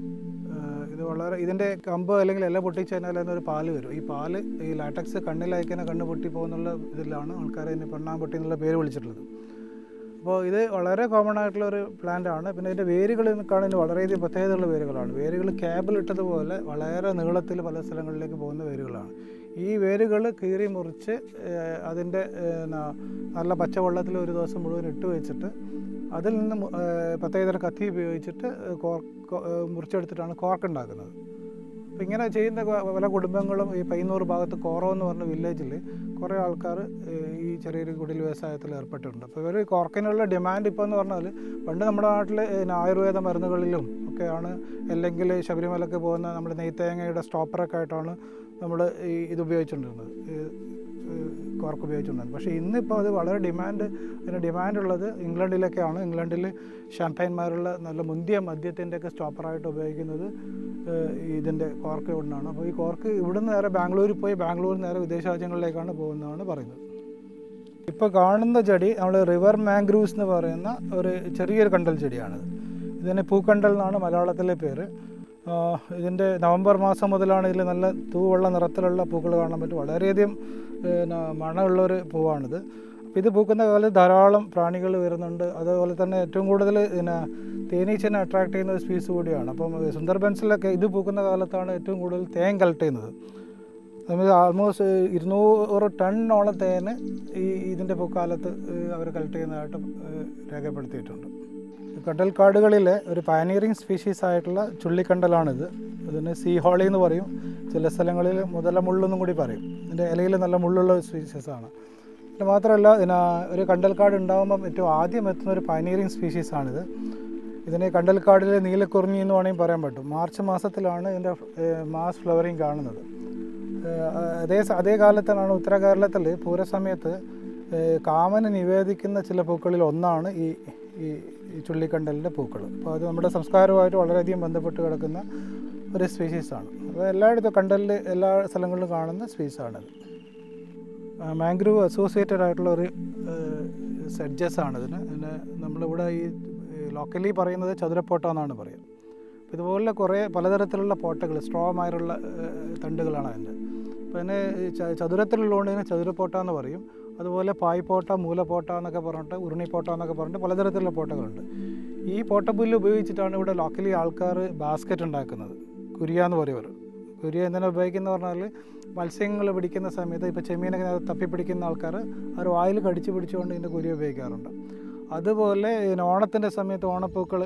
ഏഹ് ഇത് വളരെ ഇതിൻ്റെ കമ്പ് അല്ലെങ്കിൽ ഇല പൊട്ടിച്ച് കഴിഞ്ഞാൽ അതിനൊരു പാല് വരും ഈ പാല് ഈ ലാറ്റക്സ് കണ്ണിലയക്കുന്ന കണ്ണ് പൊട്ടി പോകുന്നുള്ള ഇതിലാണ് ആൾക്കാർ ഇതിന് പെണ്ണാമ്പൊട്ടി എന്നുള്ള പേര് വിളിച്ചിട്ടുള്ളത് അപ്പോൾ ഇത് വളരെ കോമൺ ആയിട്ടുള്ള ഒരു പ്ലാന്റ് ആണ് പിന്നെ ഇതിൻ്റെ വേരുകൾ കാണുന്നതിന് വളരെയധികം പ്രത്യേകതയുള്ള വേരുകളാണ് വേരുകൾ ക്യാബിൽ ഇട്ടതുപോലെ വളരെ നീളത്തിൽ പല സ്ഥലങ്ങളിലേക്ക് പോകുന്ന വേരുകളാണ് ഈ വേരുകൾ കീറി മുറിച്ച് ഏഹ്, അതിൻ്റെ ഏഹ്, ന- നല്ല പച്ചവെള്ളത്തിൽ ഒരു ദിവസം മുഴുവൻ ഇട്ട് വെച്ചിട്ട് അതിൽ നിന്ന് മു- ഏഹ്, പ്രത്യേകതരം കത്തി ഉപയോഗിച്ചിട്ട് കോർ കോ- ഏഹ്, മുറിച്ചെടുത്തിട്ടാണ് കോർക്ക് ഉണ്ടാക്കുന്നത് അപ്പോൾ ഇങ്ങനെ ചെയ്യുന്ന കൊ- പല കുടുംബങ്ങളും ഈ പയ്യന്നൂർ ഭാഗത്ത് കോറോ എന്ന് പറഞ്ഞ വില്ലേജിൽ കുറേ ആൾക്കാർ ഈ ചെറിയൊരു കുടിൽ വ്യവസായത്തിൽ ഏർപ്പെട്ടിട്ടുണ്ട് അപ്പോൾ ഇവർ കോർക്കിനുള്ള ഡിമാൻഡ് ഇപ്പോൾ എന്ന് പറഞ്ഞാൽ പണ്ട് നമ്മുടെ നാട്ടിൽ ആയുർവേദ മരുന്നുകളിലും ഒക്കെയാണ് അല്ലെങ്കിൽ ശബരിമലക്ക് പോകുന്ന നമ്മൾ നെയ്ത്തേങ്ങയുടെ സ്റ്റോപ്പറൊക്കെ ആയിട്ടാണ് നമ്മൾ ഈ ഇത് ഉപയോഗിച്ചുകൊണ്ടിരുന്നത് ഈ കോർക്ക് ഉപയോഗിച്ചുകൊണ്ടിരുന്നത് പക്ഷേ ഇന്നിപ്പോൾ അത് വളരെ ഡിമാൻഡ് അതിന് ഡിമാൻഡുള്ളത് ഇംഗ്ലണ്ടിലൊക്കെയാണ് ഇംഗ്ലണ്ടിൽ ഷാമ്പൈന്മാരുള്ള നല്ല മുന്തിയ മദ്യത്തിൻ്റെയൊക്കെ സ്റ്റോപ്പറായിട്ട് ഉപയോഗിക്കുന്നത് ഏഹ് ഇതിൻ്റെ കോർക്ക് കൊണ്ടാണ് അപ്പോൾ ഈ കോർക്ക് ഇവിടുന്ന് നേരെ ബാംഗ്ലൂരിൽ പോയി ബാംഗ്ലൂരിൽ നേരെ വിദേശ രാജ്യങ്ങളിലേക്കാണ് പോകുന്നതാണ് പറയുന്നത് ഇപ്പോൾ കാണുന്ന ചെടി നമ്മൾ റിവർ മാംഗ്രൂവ്സ് എന്ന് പറയുന്ന ഒരു ചെറിയൊരു കണ്ടൽ ചെടിയാണിത് ഇതിന് പൂക്കണ്ടൽ എന്നാണ് മലയാളത്തിലെ പേര് ആഹ് ഇതിൻ്റെ നവംബർ മാസം മുതലാണ് ഇതിൽ നല്ല തൂവുള്ള നിറത്തിലുള്ള പൂക്കൾ കാണാൻ പറ്റും വളരെയധികം പിന്നെ മണമുള്ളൊരു പൂവാണിത് അപ്പോൾ ഇത് പൂക്കുന്ന കാലത്ത് ധാരാളം പ്രാണികൾ വരുന്നുണ്ട് അതുപോലെ തന്നെ ഏറ്റവും കൂടുതൽ പിന്നെ തേനീച്ചനെ അട്രാക്ട് ചെയ്യുന്ന ഒരു സ്പീസ് കൂടിയാണ് അപ്പം സുന്ദർബൻസിലൊക്കെ ഇത് പൂക്കുന്ന കാലത്താണ് ഏറ്റവും കൂടുതൽ തേൻ കളക്ട് ചെയ്യുന്നത് നമ്മൾ ആൾമോസ്റ്റ് ഇരുന്നൂറ് ടണ്ണോളം തേന് ഈ ഇതിൻ്റെ പൂക്കാലത്ത് അവർ കളക്ട് ചെയ്യുന്നതായിട്ട് ഏഹ് രേഖപ്പെടുത്തിയിട്ടുണ്ട് കണ്ടൽക്കാടുകളിലെ ഒരു പയനീറിങ് സ്പീഷീസ് ആയിട്ടുള്ള ചുള്ളിക്കണ്ടലാണിത് ഇതിന് സീ ഹോളി എന്ന് പറയും ചില സ്ഥലങ്ങളിൽ മുതലമുള്ളെന്നും കൂടി പറയും ഇതിൻ്റെ ഇലയിൽ നല്ല മുള്ളുള്ള സ്പീഷീസാണ് പിന്നെ മാത്രമല്ല ഇതിന് ഒരു കണ്ടൽക്കാട് ഉണ്ടാകുമ്പം ഏറ്റവും ആദ്യം എത്തുന്ന ഒരു പയനീറിങ് സ്പീഷീസാണിത് ഇതിനെ കണ്ടൽക്കാടിലെ നീലക്കുറിഞ്ഞി എന്ന് വേണമെങ്കിൽ പറയാൻ പറ്റും മാർച്ച് മാസത്തിലാണ് ഇതിൻ്റെ മാസ് ഫ്ലവറിങ് കാണുന്നത് ഏഹ് അതേ സ- അതേ കാലത്താണ് ഉത്തര കേരളത്തിൽ പൂരസമയത്ത് ഏഹ് കാമന് നിവേദിക്കുന്ന ചില പൂക്കളിൽ ഒന്നാണ് ഈ ഈ ഈ ചുള്ളിക്കണ്ടലിൻ്റെ പൂക്കൾ അപ്പോൾ അത് നമ്മുടെ സംസ്കാരവുമായിട്ട് വളരെയധികം ബന്ധപ്പെട്ട് കിടക്കുന്ന ഒരു സ്പീഷീസാണ് അപ്പോൾ എല്ലായിടത്തും കണ്ടലിൽ എല്ലാ സ്ഥലങ്ങളിലും കാണുന്ന സ്പീസാണിത് മാംഗ്രൂവ് അസോസിയേറ്റഡ് ആയിട്ടുള്ള ഒരു സെഡ്ജസ് ആണ് ഇതിന് ഇതിന് നമ്മളിവിടെ ഈ ലോക്കലി പറയുന്നത് ചതുരപ്പോട്ട എന്നാണ് പറയുക അപ്പോൾ ഇതുപോലുള്ള കുറേ പലതരത്തിലുള്ള പോട്ടകൾ സ്ട്രോ മാരുള്ള ഏഹ്, തണ്ടുകളാണ് അതിൻ്റെ അപ്പോൾ അതിന് ഈ ച- ചതുരത്തിലുള്ളതുകൊണ്ട് ഇതിനെ ചതുരപ്പോട്ട എന്ന് പറയും അതുപോലെ പായ്പോട്ട മൂലപ്പോട്ട എന്നൊക്കെ പറഞ്ഞിട്ട് ഉരുണിപ്പോട്ട എന്നൊക്കെ പറഞ്ഞിട്ട് പലതരത്തിലുള്ള പോട്ടകളുണ്ട് ഈ പോട്ടപ്പുല്ല് ഉപയോഗിച്ചിട്ടാണ് ഇവിടെ ലോക്കലി ആൾക്കാർ ബാസ്ക്കറ്റ് ഉണ്ടാക്കുന്നത് കുരിയ എന്ന് പറയും അവർ കുരിയ എന്തിനാ ഉപയോഗിക്കുന്ന പറഞ്ഞാൽ മത്സ്യങ്ങൾ പിടിക്കുന്ന സമയത്ത് ഇപ്പോൾ ചെമ്മീനൊക്കെ തപ്പി പിടിക്കുന്ന ആൾക്കാർ അവർ വായിൽ കടിച്ച് പിടിച്ചുകൊണ്ട് ഇതിൻ്റെ കുരിയ ഉപയോഗിക്കാറുണ്ട് അതുപോലെ ഇതിന് ഓണത്തിൻ്റെ സമയത്ത് ഓണപ്പൂക്കൾ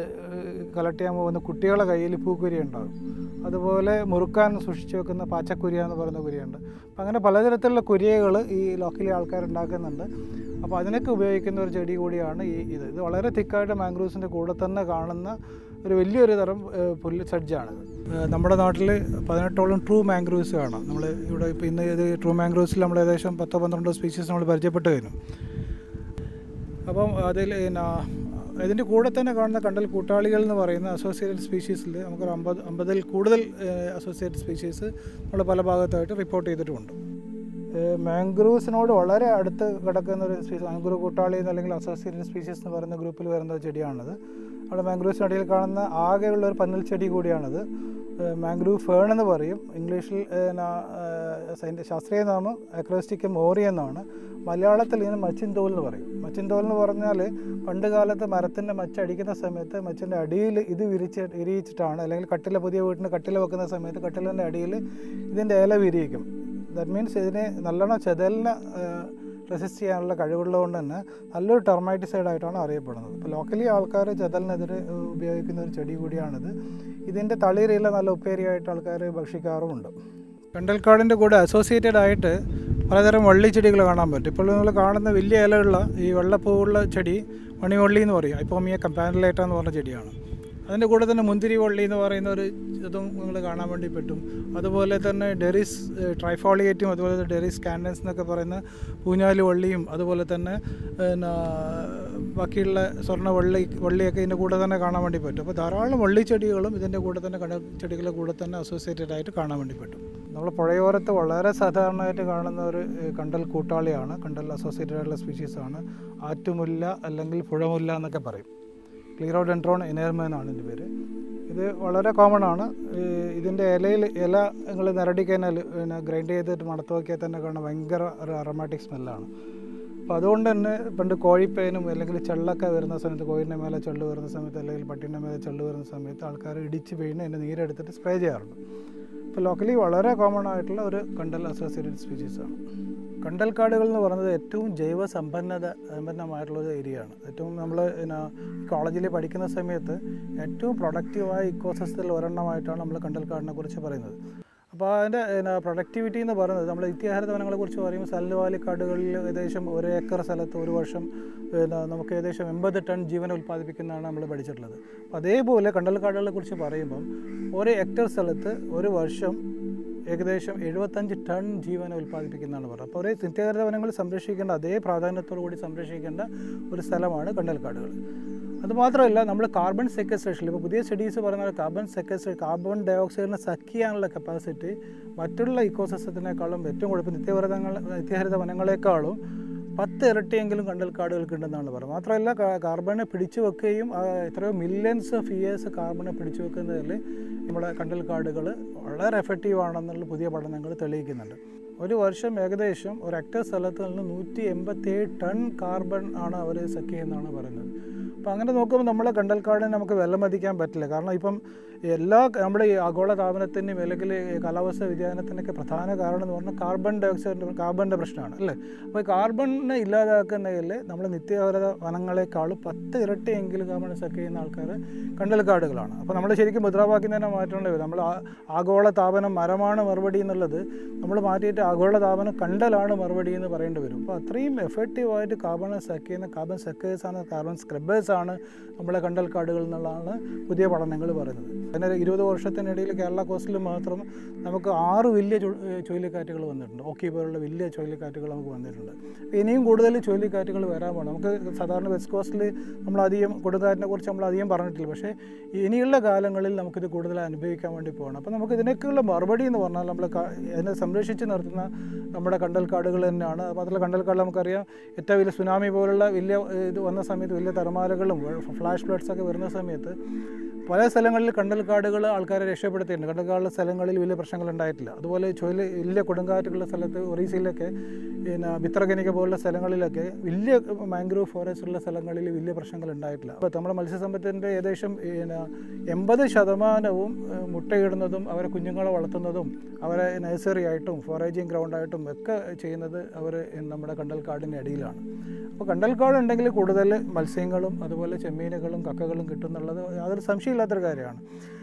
കളക്ട് ചെയ്യാൻ പോകുന്ന കുട്ടികളുടെ കയ്യിൽ പൂക്കുരി ഉണ്ടാകും അതുപോലെ മുറുക്കാൻ സൂക്ഷിച്ചു വെക്കുന്ന പാച്ചക്കുരിയ എന്ന് പറയുന്ന കുരിയുണ്ട് അപ്പം അങ്ങനെ പലതരത്തിലുള്ള കുരിയകൾ ഈ ലോക്കലി ആൾക്കാർ ഉണ്ടാക്കുന്നുണ്ട് അപ്പോൾ അതിനൊക്കെ ഉപയോഗിക്കുന്ന ഒരു ചെടി കൂടിയാണ് ഈ ഇത് ഇത് വളരെ തിക്കായിട്ട് മാംഗ്രൂവ്സിൻ്റെ കൂടെ തന്നെ കാണുന്ന ഒരു വലിയൊരു തരം ഏഹ്, പുല്ല് സഡ്ജാണിത് ഏഹ്, നമ്മുടെ നാട്ടിൽ പതിനെട്ടോളം ട്രൂ മാംഗ്രൂവ്സ് കാണാം നമ്മൾ ഇവിടെ ഇപ്പോൾ ഇന്ന് ഇത് ട്രൂ മാംഗ്രൂവ്സിൽ നമ്മൾ ഏകദേശം പത്തോ പന്ത്രണ്ടോ സ്പീഷീസ് നമ്മൾ പരിചയപ്പെട്ട് കഴിഞ്ഞു അപ്പം അതിൽ പിന്നെ ഇതിൻ്റെ കൂടെ തന്നെ കാണുന്ന കണ്ടൽ കൂട്ടാളികൾ എന്ന് പറയുന്ന അസോസിയേറ്റഡ് സ്പീഷീസിൽ നമുക്കൊരു അമ്പത് അമ്പതിൽ കൂടുതൽ അസോസിയേറ്റഡ് സ്പീഷീസ് നമ്മൾ പല ഭാഗത്തായിട്ട് റിപ്പോർട്ട് ചെയ്തിട്ടുമുണ്ട് മാംഗ്രൂവ്സിനോട് വളരെ അടുത്ത് കിടക്കുന്ന ഒരു സ്പീഷീസ് മാംഗ്രൂവ് കൂട്ടാളി അല്ലെങ്കിൽ അസോസിയേറ്റഡ് സ്പീഷീസ് എന്ന് പറയുന്ന ഗ്രൂപ്പിൽ വരുന്ന ഒരു ചെടിയാണിത് അവിടെ മാംഗ്രൂവ്സിനടിയിൽ കാണുന്ന ആകെയുള്ള ഒരു പന്നൽ ചെടി കൂടിയാണത് മാംഗ്രൂവ് ഫേൺ എന്ന് പറയും ഇംഗ്ലീഷിൽ അതിൻ്റെ ശാസ്ത്രീയ നാമം അക്രോസ്റ്റിക്കം മോറി എന്നാണ് മലയാളത്തിൽ ഇതിന് മച്ചിൻതോൽ എന്ന് പറയും മച്ചിൻതോൽ എന്ന് പറഞ്ഞാൽ പണ്ട് കാലത്ത് മരത്തിൻ്റെ മച്ചടിക്കുന്ന സമയത്ത് മച്ചിൻ്റെ അടിയിൽ ഇത് വിരിച്ച് വിരിയിച്ചിട്ടാണ് അല്ലെങ്കിൽ കട്ടില പുതിയ വീട്ടിന് കട്ടില വെക്കുന്ന സമയത്ത് കട്ടിലിൻ്റെ അടിയിൽ ഇതിൻ്റെ ഇല വിരിയിക്കും ദാറ്റ് മീൻസ് ഇതിനെ നല്ലോണം ചെതലിനെ റെസിസ്റ്റ് ചെയ്യാനുള്ള കഴിവുള്ളതുകൊണ്ട് തന്നെ നല്ലൊരു ടെർമൈറ്റിസൈഡ് ആയിട്ടാണ് അറിയപ്പെടുന്നത് ഇപ്പോൾ ലോക്കലി ആൾക്കാർ ചെതലിനെതിരെ ഉപയോഗിക്കുന്ന ഒരു ചെടി കൂടിയാണിത് ഇതിൻ്റെ തളിരില നല്ല ഉപ്പേരിയായിട്ട് ആൾക്കാർ ഭക്ഷിക്കാറുമുണ്ട് കണ്ടൽക്കാടിൻ്റെ കൂടെ അസോസിയേറ്റഡ് ആയിട്ട് പലതരം വള്ളിച്ചെടികൾ കാണാൻ പറ്റും ഇപ്പോൾ നിങ്ങൾ കാണുന്ന വലിയ ഇലയുള്ള ഈ വെള്ളപ്പൂവുള്ള ചെടി മണിവള്ളി എന്ന് പറയും ഐപ്പോമിയ കമ്പാനലേറ്റ എന്ന് പറഞ്ഞ ചെടിയാണ് അതിൻ്റെ കൂടെ തന്നെ മുന്തിരി വള്ളി എന്ന് പറയുന്ന ഒരു ഇതും നിങ്ങൾ കാണാൻ വേണ്ടി പറ്റും അതുപോലെ തന്നെ ഡെറിസ് ട്രൈഫോളിയേറ്റും അതുപോലെ തന്നെ ഡെറിസ് കാൻഡൻസ് എന്നൊക്കെ പറയുന്ന പൂഞ്ഞാലി വള്ളിയും അതുപോലെ തന്നെ പിന്നെ ബാക്കിയുള്ള സ്വർണ്ണ വള്ളി വള്ളിയൊക്കെ ഇതിൻ്റെ കൂടെ തന്നെ കാണാൻ വേണ്ടി പറ്റും അപ്പോൾ ധാരാളം വള്ളിച്ചെടികളും ഇതിൻ്റെ കൂടെ തന്നെ കടൽ ചെടികളുടെ കൂടെ തന്നെ അസോസിയേറ്റഡ് ആയിട്ട് കാണാൻ വേണ്ടി പറ്റും നമ്മൾ പുഴയോരത്ത് വളരെ സാധാരണയായിട്ട് കാണുന്ന ഒരു കണ്ടൽ കൂട്ടാളിയാണ് കണ്ടൽ അസോസിയേറ്റഡ് ആയിട്ടുള്ള സ്പീഷീസാണ് ആറ്റുമുല്ല അല്ലെങ്കിൽ പുഴമുല്ല എന്നൊക്കെ പറയും ക്ലീറോഡെൻട്രോൺ ഇനേർമ എന്നാണ് ഇതിൻ്റെ പേര് ഇത് വളരെ കോമൺ ആണ് ഇതിൻ്റെ ഇലയിൽ ഇല നിങ്ങൾ നിരടി കഴിഞ്ഞാൽ പിന്നെ ഗ്രൈൻഡ് ചെയ്തിട്ട് മണത്ത് നോക്കിയാൽ തന്നെ കാണാൻ ഭയങ്കര ഒരു അറമാറ്റിക് സ്മെല്ലാണ് അപ്പോൾ അതുകൊണ്ട് തന്നെ പണ്ട് കോഴിപ്പേനും അല്ലെങ്കിൽ ചെള്ളൊക്കെ വരുന്ന സമയത്ത് കോഴിൻ്റെ മേലെ ചെള്ള് വരുന്ന സമയത്ത് അല്ലെങ്കിൽ പട്ടീൻ്റെ മേലെ ചെള്ള് വരുന്ന സമയത്ത് ആൾക്കാർ ഇടിച്ച് വീണ് അതിൻ്റെ നീരെടുത്തിട്ട് സ്പ്രേ ചെയ്യാറുണ്ട് ഇപ്പോൾ ലോക്കലി വളരെ കോമൺ ആയിട്ടുള്ള ഒരു കണ്ടൽ അസോസിയേറ്റഡ് സ്പീഷീസാണ് കണ്ടൽക്കാടുകൾ എന്ന് പറയുന്നത് ഏറ്റവും ജൈവ സമ്പന്നത സമ്പന്നമായിട്ടുള്ള ഒരു ഏരിയ ആണ് ഏറ്റവും നമ്മൾ പിന്നെ കോളേജിൽ പഠിക്കുന്ന സമയത്ത് ഏറ്റവും പ്രൊഡക്റ്റീവായ ഇക്കോസിസ്റ്റത്തിൽ ഒരെണ്ണമായിട്ടാണ് നമ്മൾ കണ്ടൽക്കാടിനെ കുറിച്ച് പറയുന്നത് അപ്പോൾ അതിൻ്റെ പിന്നെ പ്രൊഡക്ടിവിറ്റി എന്ന് പറയുന്നത് നമ്മൾ നിത്യഹാരിത വനങ്ങളെ കുറിച്ച് പറയുമ്പോൾ സല്ലുവാലി കാടുകളിൽ ഏകദേശം ഒരു ഏക്കർ സ്ഥലത്ത് ഒരു വർഷം പിന്നെ നമുക്ക് ഏകദേശം എൺപത് ടൺ ജീവൻ ഉൽപ്പാദിപ്പിക്കുന്നതാണ് നമ്മൾ പഠിച്ചിട്ടുള്ളത് അപ്പോൾ അതേപോലെ കണ്ടൽക്കാടുകളെ കുറിച്ച് പറയുമ്പം ഒരു ഹെക്ടർ സ്ഥലത്ത് ഒരു വർഷം ഏകദേശം എഴുപത്തഞ്ച് ടൺ ജീവനെ ഉൽപ്പാദിപ്പിക്കുന്നതാണ് പറയുന്നത് അപ്പോൾ ഒരു നിത്യഹരിത വനങ്ങൾ സംരക്ഷിക്കേണ്ട അതേ പ്രാധാന്യത്തോടു കൂടി സംരക്ഷിക്കേണ്ട ഒരു സ്ഥലമാണ് കണ്ടൽക്കാടുകൾ അതുമാത്രമല്ല നമ്മൾ കാർബൺ സെക്കസ്ട്രേഷൻ ഇപ്പോൾ പുതിയ സ്റ്റഡീസ് പറയുന്ന കാർബൺ സെക്കസ്ട്രേ കാർബൺ ഡയോക്സൈഡിനെ സക്ക് ചെയ്യാനുള്ള കപ്പാസിറ്റി മറ്റുള്ള ഇക്കോസിസ്റ്റത്തിനേക്കാളും ഏറ്റവും കുഴപ്പം നിത്യഹരിതങ്ങൾ നിത്യഹരിത വനങ്ങളെക്കാളും പത്ത് ഇരട്ടിയെങ്കിലും കണ്ടൽക്കാടുകൾക്ക് ഉണ്ടെന്നാണ് പറയുന്നത് മാത്രമല്ല കാർബണെ പിടിച്ചു വെക്കുകയും എത്രയോ മില്യൺസ് ഓഫ് ഇയേഴ്സ് കാർബണെ പിടിച്ചു വെക്കുന്നതിൽ നമ്മുടെ കണ്ടൽക്കാടുകൾ വളരെ എഫക്റ്റീവ് ആണെന്നുള്ള പുതിയ പഠനങ്ങൾ തെളിയിക്കുന്നുണ്ട് ഒരു വർഷം ഏകദേശം ഒരു ഹെക്ടർ സ്ഥലത്ത് നിന്ന് നൂറ്റി എൺപത്തേഴ് ടൺ കാർബൺ ആണ് അവർ സക്ക് ചെയ്യുന്നതാണ് പറയുന്നത് അപ്പോൾ അങ്ങനെ നോക്കുമ്പോൾ നമ്മളെ കണ്ടൽക്കാടിനെ നമുക്ക് വിലമതിക്കാൻ പറ്റില്ല കാരണം ഇപ്പം എല്ലാ നമ്മുടെ ഈ ആഗോള താപനത്തിൻ്റെയും അല്ലെങ്കിൽ കാലാവസ്ഥ വ്യതിയാനത്തിനൊക്കെ പ്രധാന കാരണം എന്ന് പറഞ്ഞാൽ കാർബൺ ഡയോക്സൈഡ് കാർബണിൻ്റെ പ്രശ്നമാണ് അല്ലേ അപ്പോൾ ഈ കാർബണിനെ ഇല്ലാതാക്കുന്നതിൽ നമ്മൾ നിത്യവരത വനങ്ങളെക്കാളും പത്ത് ഇരട്ടിയെങ്കിലും കാർബൺ സക്ക് ചെയ്യുന്ന ആൾക്കാർ കണ്ടൽക്കാടുകളാണ് അപ്പോൾ നമ്മൾ ശരിക്കും മുദ്രാവാക്യം തന്നെ മാറ്റേണ്ടി വരും നമ്മൾ ആഗോള താപനം മരമാണ് മറുപടി എന്നുള്ളത് നമ്മൾ മാറ്റിയിട്ട് ആഗോള താപനം കണ്ടലാണ് മറുപടി എന്ന് പറയേണ്ടി വരും അപ്പോൾ അത്രയും എഫക്റ്റീവായിട്ട് കാർബൺ സക്ക് ചെയ്യുന്ന കാർബൺ സക്കേഴ്സാണ് കാർബൺ സ്ക്രബേഴ്സാണ് നമ്മളെ കണ്ടൽക്കാടുകൾ എന്നുള്ളതാണ് പുതിയ പഠനങ്ങൾ പറയുന്നത് അതിന് ഇരുപത് വർഷത്തിനിടയിൽ കേരള കോസ്റ്റിൽ മാത്രം നമുക്ക് ആറ് വലിയ ചുഴലിക്കാറ്റുകൾ വന്നിട്ടുണ്ട് ഓക്കി പോലുള്ള വലിയ ചുഴലിക്കാറ്റുകൾ നമുക്ക് വന്നിട്ടുണ്ട് ഇനിയും കൂടുതൽ ചുഴലിക്കാറ്റുകൾ വരാൻ പോകണം നമുക്ക് സാധാരണ വെസ്റ്റ് കോസ്റ്റിൽ നമ്മൾ അധികം കൊടുങ്കാറ്റിനെ കുറിച്ച് നമ്മൾ അധികം പറഞ്ഞിട്ടില്ല പക്ഷേ ഇനിയുള്ള കാലങ്ങളിൽ നമുക്കിത് കൂടുതൽ അനുഭവിക്കാൻ വേണ്ടി പോകണം അപ്പോൾ നമുക്ക് ഇതിനൊക്കെയുള്ള മറുപടി എന്ന് പറഞ്ഞാൽ നമ്മൾ അതിനെ സംരക്ഷിച്ച് നിർത്തുന്ന നമ്മുടെ കണ്ടൽക്കാടുകൾ തന്നെയാണ് മാത്രമല്ല കണ്ടൽക്കാട് നമുക്കറിയാം ഏറ്റവും വലിയ സുനാമി പോലുള്ള വലിയ ഇത് വന്ന സമയത്ത് വലിയ തിരമാലകളും ഫ്ലാഷ് ഫ്ലഡ്സ് ഒക്കെ വരുന്ന സമയത്ത് പല സ്ഥലങ്ങളിൽ കണ്ടൽക്കാടുകൾ ആൾക്കാരെ രക്ഷപ്പെടുത്തിയിട്ടുണ്ട് കണ്ടൽക്കാടുള്ള സ്ഥലങ്ങളിൽ വലിയ പ്രശ്നങ്ങൾ ഉണ്ടായിട്ടില്ല അതുപോലെ ചുഴലി വലിയ കൊടുങ്കാറ്റുള്ള സ്ഥലത്ത് ഒറീസയിലൊക്കെ പിന്നെ ബിത്രഗനിക പോലുള്ള സ്ഥലങ്ങളിലൊക്കെ വലിയ മാംഗ്രൂവ് ഫോറസ്റ്റ് ഉള്ള സ്ഥലങ്ങളിൽ വലിയ പ്രശ്നങ്ങൾ ഉണ്ടായിട്ടില്ല അപ്പോൾ നമ്മുടെ മത്സ്യസമ്പത്തിൻ്റെ ഏകദേശം പിന്നെ എൺപത് ശതമാനവും മുട്ടയിടുന്നതും അവരെ കുഞ്ഞുങ്ങളെ വളർത്തുന്നതും അവരെ നഴ്സറി ആയിട്ടും ഫോറേജിങ് ഗ്രൗണ്ടായിട്ടും ഒക്കെ ചെയ്യുന്നത് അവർ നമ്മുടെ കണ്ടൽക്കാടിൻ്റെ അടിയിലാണ് അപ്പോൾ കണ്ടൽക്കാട് ഉണ്ടെങ്കിൽ കൂടുതൽ മത്സ്യങ്ങളും അതുപോലെ ചെമ്മീനുകളും കക്കകളും കിട്ടുന്നുള്ളത് യാതൊരു സംശയമില്ലാത്തൊരു കാര്യമാണ്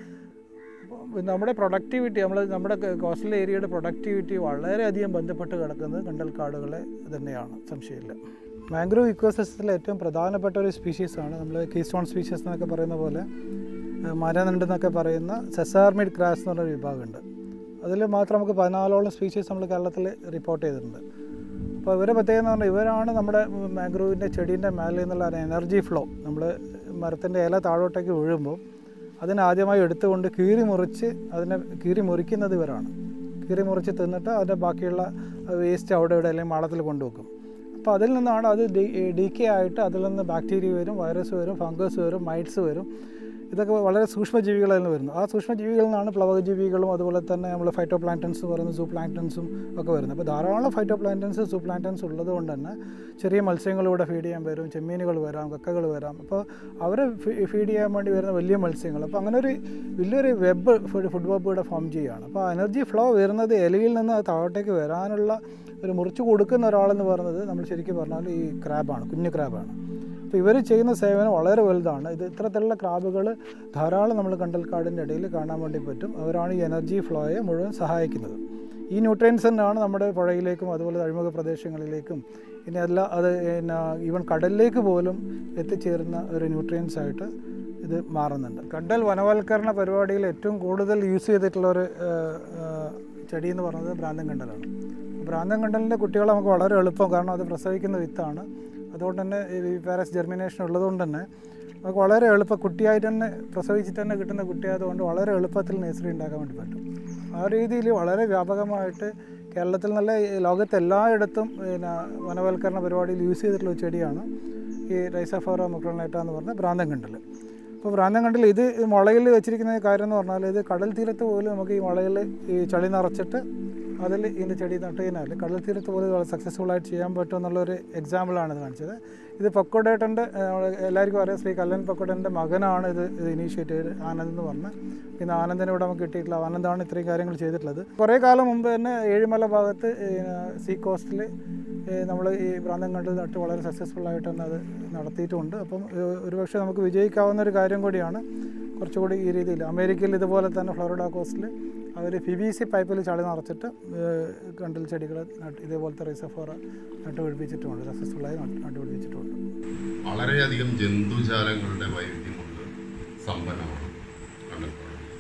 നമ്മുടെ പ്രൊഡക്ടിവിറ്റി നമ്മൾ നമ്മുടെ കോസ്റ്റൽ ഏരിയയുടെ പ്രൊഡക്ടിവിറ്റി വളരെയധികം ബന്ധപ്പെട്ട് കിടക്കുന്നത് കണ്ടൽക്കാടുകളെ തന്നെയാണ് സംശയമില്ല മാംഗ്രൂവ് ഇക്കോസിസ്റ്റത്തിലെ ഏറ്റവും പ്രധാനപ്പെട്ട ഒരു സ്പീഷീസാണ് നമ്മൾ കീസ്റ്റോൺ സ്പീഷീസ് എന്നൊക്കെ പറയുന്ന പോലെ മരനണ്ട് എന്നൊക്കെ പറയുന്ന സെസാർമിഡ് ക്രാസ് എന്ന് പറഞ്ഞൊരു വിഭാഗമുണ്ട് അതിൽ മാത്രം നമുക്ക് പതിനാലോളം സ്പീഷീസ് നമ്മൾ കേരളത്തിൽ റിപ്പോർട്ട് ചെയ്തിട്ടുണ്ട് അപ്പോൾ ഇവരെ പ്രത്യേകത എന്ന് പറഞ്ഞാൽ ഇവരാണ് നമ്മുടെ മാംഗ്രൂവിൻ്റെ ചെടീൻ്റെ മേലെ നിന്നുള്ള എനർജി ഫ്ലോ നമ്മൾ മരത്തിൻ്റെ ഇല താഴോട്ടേക്ക് വീഴുമ്പോൾ അതിനെ ആദ്യമായി എടുത്തുകൊണ്ട് കീറി മുറിച്ച് അതിനെ കീറി മുറിക്കുന്നത് ഇവരാണ് കീറി മുറിച്ച് തിന്നിട്ട് അതിൻ്റെ ബാക്കിയുള്ള വേസ്റ്റ് അവിടെ ഇവിടെ അല്ലെങ്കിൽ മാളത്തിൽ കൊണ്ടുവെക്കും അപ്പോൾ അതിൽ നിന്നാണ് അത് ഡി കെ ആയിട്ട് അതിൽ നിന്ന് ബാക്ടീരിയ വരും വൈറസ് വരും ഫംഗസ് വരും മൈറ്റ്സ് വരും ഇതൊക്കെ വളരെ സൂക്ഷ്മജീവികളിൽ നിന്ന് വരുന്നു ആ സൂക്ഷ്മജീവികളിൽ നിന്നാണ് പ്ലവകജീവികളും അതുപോലെ തന്നെ നമ്മൾ ഫൈറ്റോ പ്ലാന്റൻസ് പറയുന്ന സൂ പ്ലാന്റൻസും ഒക്കെ വരുന്നത് അപ്പോൾ ധാരാളം ഫൈറ്റോ പ്ലാന്റൻസ് സൂ പ്ലാന്റൻസ് ഉള്ളത് കൊണ്ട് തന്നെ ചെറിയ മത്സ്യങ്ങളിലൂടെ ഫീഡ് ചെയ്യാൻ വരും ചെമ്മീനുകൾ വരാം കക്കകൾ വരാം അപ്പോൾ അവർ ഫീഡ് ചെയ്യാൻ വേണ്ടി വരുന്ന വലിയ മത്സ്യങ്ങൾ അപ്പോൾ അങ്ങനെ ഒരു വലിയൊരു വെബ് ഫുഡ് വെബ് ഇവിടെ ഫോം ചെയ്യുകയാണ് അപ്പോൾ എനർജി ഫ്ലോ വരുന്നത് ഇലയിൽ നിന്ന് അത് താഴോട്ടേക്ക് വരാനുള്ള ഒരു മുറിച്ച് കൊടുക്കുന്ന ഒരാളെന്ന് പറയുന്നത് നമ്മൾ ശരിക്കും പറഞ്ഞാൽ ഈ ക്രാബാണ് കുഞ്ഞു ക്രാബാണ് അപ്പോൾ ഇവർ ചെയ്യുന്ന സേവനം വളരെ വലുതാണ് ഇത് ഇത്തരത്തിലുള്ള ക്രാബുകൾ ധാരാളം നമ്മൾ കണ്ടൽക്കാടിൻ്റെ ഇടയിൽ കാണാൻ വേണ്ടി പറ്റും അവരാണ് ഈ എനർജി ഫ്ലോയെ മുഴുവൻ സഹായിക്കുന്നത് ഈ ന്യൂട്രിയൻസ് തന്നെയാണ് നമ്മുടെ പുഴയിലേക്കും അതുപോലെ അഴിമുഖ പ്രദേശങ്ങളിലേക്കും ഇനി അല്ല അത് പിന്നെ ഈവൻ കടലിലേക്ക് പോലും എത്തിച്ചേരുന്ന ഒരു ന്യൂട്രിയൻസ് ആയിട്ട് ഇത് മാറുന്നുണ്ട് കണ്ടൽ വനവൽക്കരണ പരിപാടിയിൽ ഏറ്റവും കൂടുതൽ യൂസ് ചെയ്തിട്ടുള്ള ഒരു ഏഹ്, ഏഹ്, ചെടി എന്ന് പറയുന്നത് ഭ്രാന്തൻ കണ്ടലാണ് ഭ്രാന്തൻ കണ്ടലിൻ്റെ കുട്ടികളെ നമുക്ക് വളരെ എളുപ്പം കാരണം അത് പ്രസവിക്കുന്ന വിത്താണ് അതുകൊണ്ട് തന്നെ ഈ പാരസ് ജെർമിനേഷൻ ഉള്ളതുകൊണ്ട് തന്നെ നമുക്ക് വളരെ എളുപ്പം കുട്ടിയായിട്ട് തന്നെ പ്രസവിച്ചിട്ട് തന്നെ കിട്ടുന്ന കുട്ടിയായതുകൊണ്ട് വളരെ എളുപ്പത്തിൽ നേഴ്സറി ഉണ്ടാക്കാൻ വേണ്ടി പറ്റും ആ രീതിയിൽ വളരെ വ്യാപകമായിട്ട് കേരളത്തിൽ നല്ല ഈ ലോകത്ത് എല്ലായിടത്തും പിന്നെ വനവൽക്കരണ പരിപാടിയിൽ യൂസ് ചെയ്തിട്ടുള്ള ഒരു ചെടിയാണ് ഈ റൈസഫോറ മുക്രോണേറ്റ എന്ന് പറഞ്ഞ ഭ്രാന്തൻ കണ്ടൽ അപ്പോൾ ഭ്രാന്തൻ കണ്ടൽ ഇത് മുളയിൽ വെച്ചിരിക്കുന്ന കാര്യം എന്ന് പറഞ്ഞാൽ ഇത് കടൽ തീരത്ത് പോലും നമുക്ക് ഈ മുളയിൽ ഈ ചളി നിറച്ചിട്ട് അതിൽ ഇതിൻ്റെ ചെടി നട്ട് കഴിഞ്ഞാൽ കടൽ തീരത്ത് പോലും വളരെ സക്സസ്ഫുൾ ആയിട്ട് ചെയ്യാൻ പറ്റും എന്നുള്ളൊരു എക്സാമ്പിളാണ് ഇത് കാണിച്ചത് ഇത് പൊക്കോഡേട്ടൻ്റെ എല്ലാവർക്കും അറിയാം ശ്രീ കല്ലൻ പൊക്കോഡേൻ്റെ മകനാണ് ഇത് ഇത് ഇനീഷ്യേറ്റ് ചെയ്ത് ആനന്ദ് എന്ന് പറഞ്ഞ് പിന്നെ ആനന്ദിനെ ഇവിടെ നമുക്ക് കിട്ടിയിട്ടില്ല ആനന്ദാണ് ഇത്രയും കാര്യങ്ങൾ ചെയ്തിട്ടുള്ളത് കുറേ കാലം മുമ്പ് തന്നെ ഏഴിമല ഭാഗത്ത് സീ കോസ്റ്റിൽ നമ്മൾ ഈ ഭ്രാന്തം കണ്ട് നട്ട് വളരെ സക്സസ്ഫുൾ ആയിട്ട് തന്നെ അത് നടത്തിയിട്ടുമുണ്ട് അപ്പം ഏഹ്, ഒരുപക്ഷെ നമുക്ക് വിജയിക്കാവുന്ന ഒരു കാര്യം കൂടിയാണ് കുറച്ചുകൂടി ഈ രീതിയിൽ അമേരിക്കയിൽ ഇതുപോലെ തന്നെ ഫ്ലോറിഡ കോസ്റ്റിൽ അവർ പി വി സി പൈപ്പിൽ ചളി നിറച്ചിട്ട് ഏഹ്, കണ്ടിൽ ചെടികൾ നട്ട് ഇതേപോലത്തെ റൈസഫോറ നട്ടുപിടിപ്പിച്ചിട്ടുമുണ്ട് സക്സസ്ഫുള്ളായി നട്ട് നട്ടുപിടിപ്പിച്ചിട്ടുമുണ്ട് വളരെയധികം ജന്തുജാലങ്ങളുടെ വൈവിധ്യം കൊണ്ട് സമ്പന്നമാണ് കണ്ടൽക്കാട്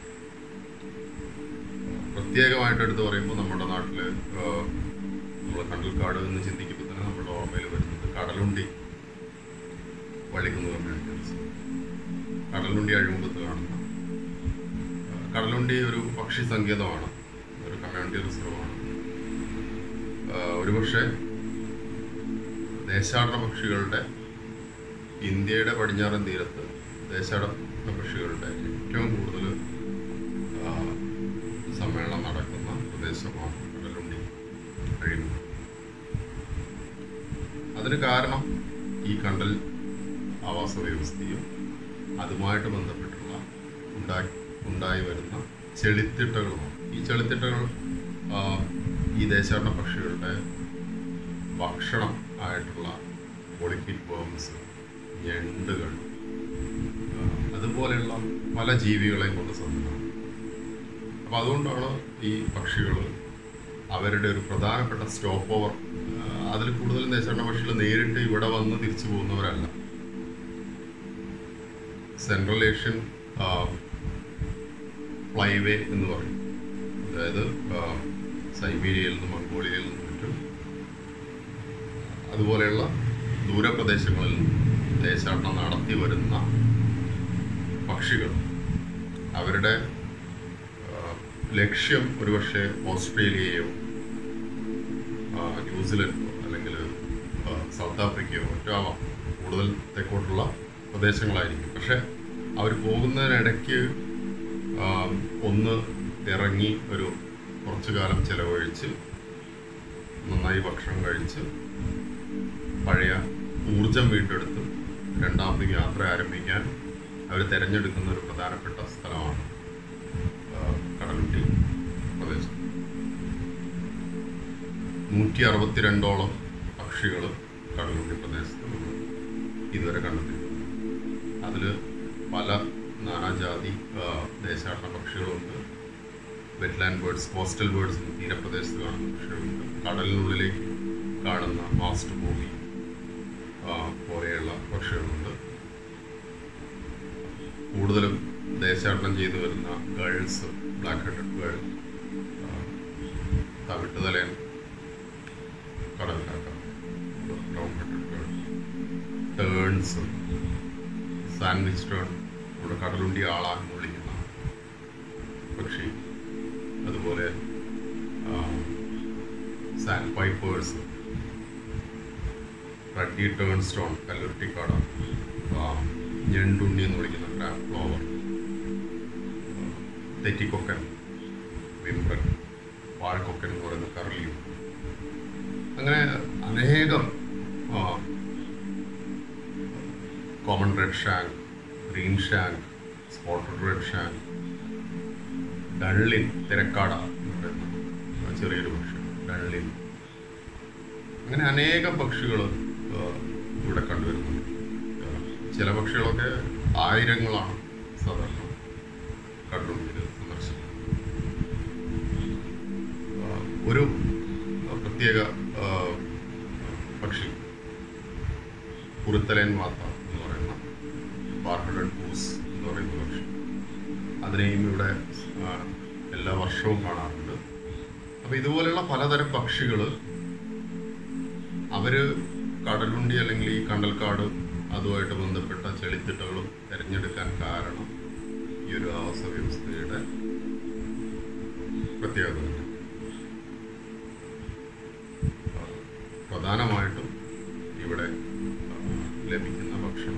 പ്രത്യേകമായിട്ട് എടുത്ത് പറയുമ്പോൾ നമ്മുടെ നാട്ടിൽ നമ്മൾ കണ്ടൽക്കാട് എന്ന് ചിന്തിക്കുമ്പോൾ തന്നെ നമ്മുടെ ഓർമ്മയിൽ വരുന്നത് കടലുണ്ടി വള്ളിക്കുന്ന് കമ്മ്യൂണിറ്റീസ് കടലുണ്ടി അഴിമുഖത്ത് കാണുന്ന ആ, കടലുണ്ടി ഒരു പക്ഷി സങ്കേതമാണ് ഒരു കമ്മ്യൂണിറ്റി റിസർവാണ് ഒരുപക്ഷെ ദേശാടന പക്ഷികളുടെ ഇന്ത്യയുടെ പടിഞ്ഞാറൻ തീരത്ത് ദേശാടന പക്ഷികളുടെ ഏറ്റവും കൂടുതൽ ആ, സമ്മേളനം നടക്കുന്ന പ്രദേശമാണ് കടലുണ്ടി കഴിയുന്നത് അതിന് കാരണം ഈ കണ്ടൽ ആവാസ വ്യവസ്ഥയും അതുമായിട്ട് ബന്ധപ്പെട്ടുള്ള ഉണ്ടായി ഉണ്ടായി വരുന്ന ചെളിത്തിട്ടകളുമാണ് ഈ ചെളിത്തിട്ടകൾ ആ, ഈ ദേശാടന പക്ഷികളുടെ ഭക്ഷണം ആയിട്ടുള്ള പൊളിക്കിറ്റ് വേംസ് ഞണ്ടുകൾ ആ, അതുപോലെയുള്ള പല ജീവികളെയും കൊണ്ട് സമ്പന്നമാണ് അപ്പോൾ അതുകൊണ്ടാണ് ഈ പക്ഷികൾ അവരുടെ ഒരു പ്രധാനപ്പെട്ട സ്റ്റോപ്പ് ഓവർ അതിൽ കൂടുതലും ദേശാടന പക്ഷികൾ നേരിട്ട് ഇവിടെ വന്ന് തിരിച്ചു പോകുന്നവരല്ല സെൻട്രൽ ഏഷ്യൻ ഫ്ലൈവേ എന്ന് പറയും അതായത് ആ, സൈബീരിയയിൽ നിന്നും മംഗോളിയയിൽ നിന്നും മറ്റും അതുപോലെയുള്ള ദൂരപ്രദേശങ്ങളിൽ നിന്നും ദേശാടനം നടത്തി വരുന്ന പക്ഷികൾ അവരുടെ ആ, ലക്ഷ്യം ഒരുപക്ഷെ ഓസ്ട്രേലിയയോ ആ, ന്യൂസിലൻഡോ അല്ലെങ്കിൽ ആ, സൗത്ത് ആഫ്രിക്കയോ മറ്റോ ആവാം കൂടുതൽ തെക്കോട്ടുള്ള പ്രദേശങ്ങളായിരിക്കും പക്ഷെ അവർ പോകുന്നതിനിടയ്ക്ക് ആ, ഒന്ന് ഇറങ്ങി ഒരു കുറച്ചു കാലം ചിലവഴിച്ച് നന്നായി ഭക്ഷണം കഴിച്ച് പഴയ ഊർജം വീണ്ടെടുത്ത് രണ്ടാമത് യാത്ര ആരംഭിക്കാൻ അവർ തിരഞ്ഞെടുക്കുന്ന ഒരു പ്രധാനപ്പെട്ട സ്ഥലമാണ് ആ, കടലുണ്ടി പ്രദേശം നൂറ്റി അറുപത്തിരണ്ടോളം പക്ഷികൾ കടലുണ്ടി പ്രദേശത്ത് നമ്മൾ ഇതുവരെ കണ്ടെത്തിയിട്ടുണ്ട് അതിൽ പല നാനാജാതി ആ, ദേശാടന പക്ഷികളുണ്ട് വെറ്റ്ലാൻഡ് ബേർഡ്സ് കോസ്റ്റൽ ബേർഡ്സ് തീരപ്രദേശത്ത് കാണുന്ന പക്ഷികളുണ്ട് കടലിനുള്ളിലേക്ക് കാണുന്ന മാസ്റ്റ് ഭൂമി പോലെയുള്ള പക്ഷികളുണ്ട് കൂടുതലും ദേശാടനം ചെയ്തു വരുന്ന ഗേൾസ് ബ്ലാക്ക് ഹെഡഡ് ഗേൾ തവിട്ടുതലയൻ കടൽക്കാക്ക brown headed gull terns sandwich tern നമ്മുടെ കടലുണ്ടി ആളാന്ന് വിളിക്കുന്ന പക്ഷി അതുപോലെ sandpipers ruddy turnstone കല്ലുരുട്ടിക്കാട ആ, ഞണ്ടുണ്ണി എന്ന് വിളിക്കുന്ന ക്രാഫ്റ്റ് ഫ്ലവർ തെറ്റിക്കൊക്കൻ വിംബ്രൻ വാഴക്കൊക്കൻ എന്ന് പറയുന്ന കർലിയും അങ്ങനെ അനേകം common redshank greenshank spotted redshank dunlin തിരക്കാട എന്ന് പറയുന്ന ചെറിയൊരു പക്ഷി ഡള്ളിൻ അങ്ങനെ അനേകം പക്ഷികൾ ഇവിടെ കണ്ടുവരുന്നുണ്ട് ആ, ചില പക്ഷികളൊക്കെ ആയിരങ്ങളാണ് സാധാരണ കണ്ടുപിടിച്ച് സന്ദർശിക്കുന്നത് ആ, ഒരു പ്രത്യേക ആ, പക്ഷി കുറുത്തലൻ മാത്ത എന്ന് പറയുന്ന ബാർഹഡഡ് പൂസ് എന്ന് പറയുന്ന പക്ഷി അതിനെയും ഇവിടെ ആ, എല്ലാ വർഷവും കാണാറുണ്ട് അപ്പോൾ ഇതുപോലെയുള്ള പലതരം പക്ഷികൾ അവര് കടലുണ്ടി അല്ലെങ്കിൽ ഈ കണ്ടൽക്കാട് അതുമായിട്ട് ബന്ധപ്പെട്ട ചെളിത്തിട്ടകളും തിരഞ്ഞെടുക്കാൻ കാരണം ഈ ഒരു ആവാസ വ്യവസ്ഥയുടെ പ്രത്യേകത തന്നെ ആ, പ്രധാനമായിട്ടും ഇവിടെ ആ, ലഭിക്കുന്ന ഭക്ഷണം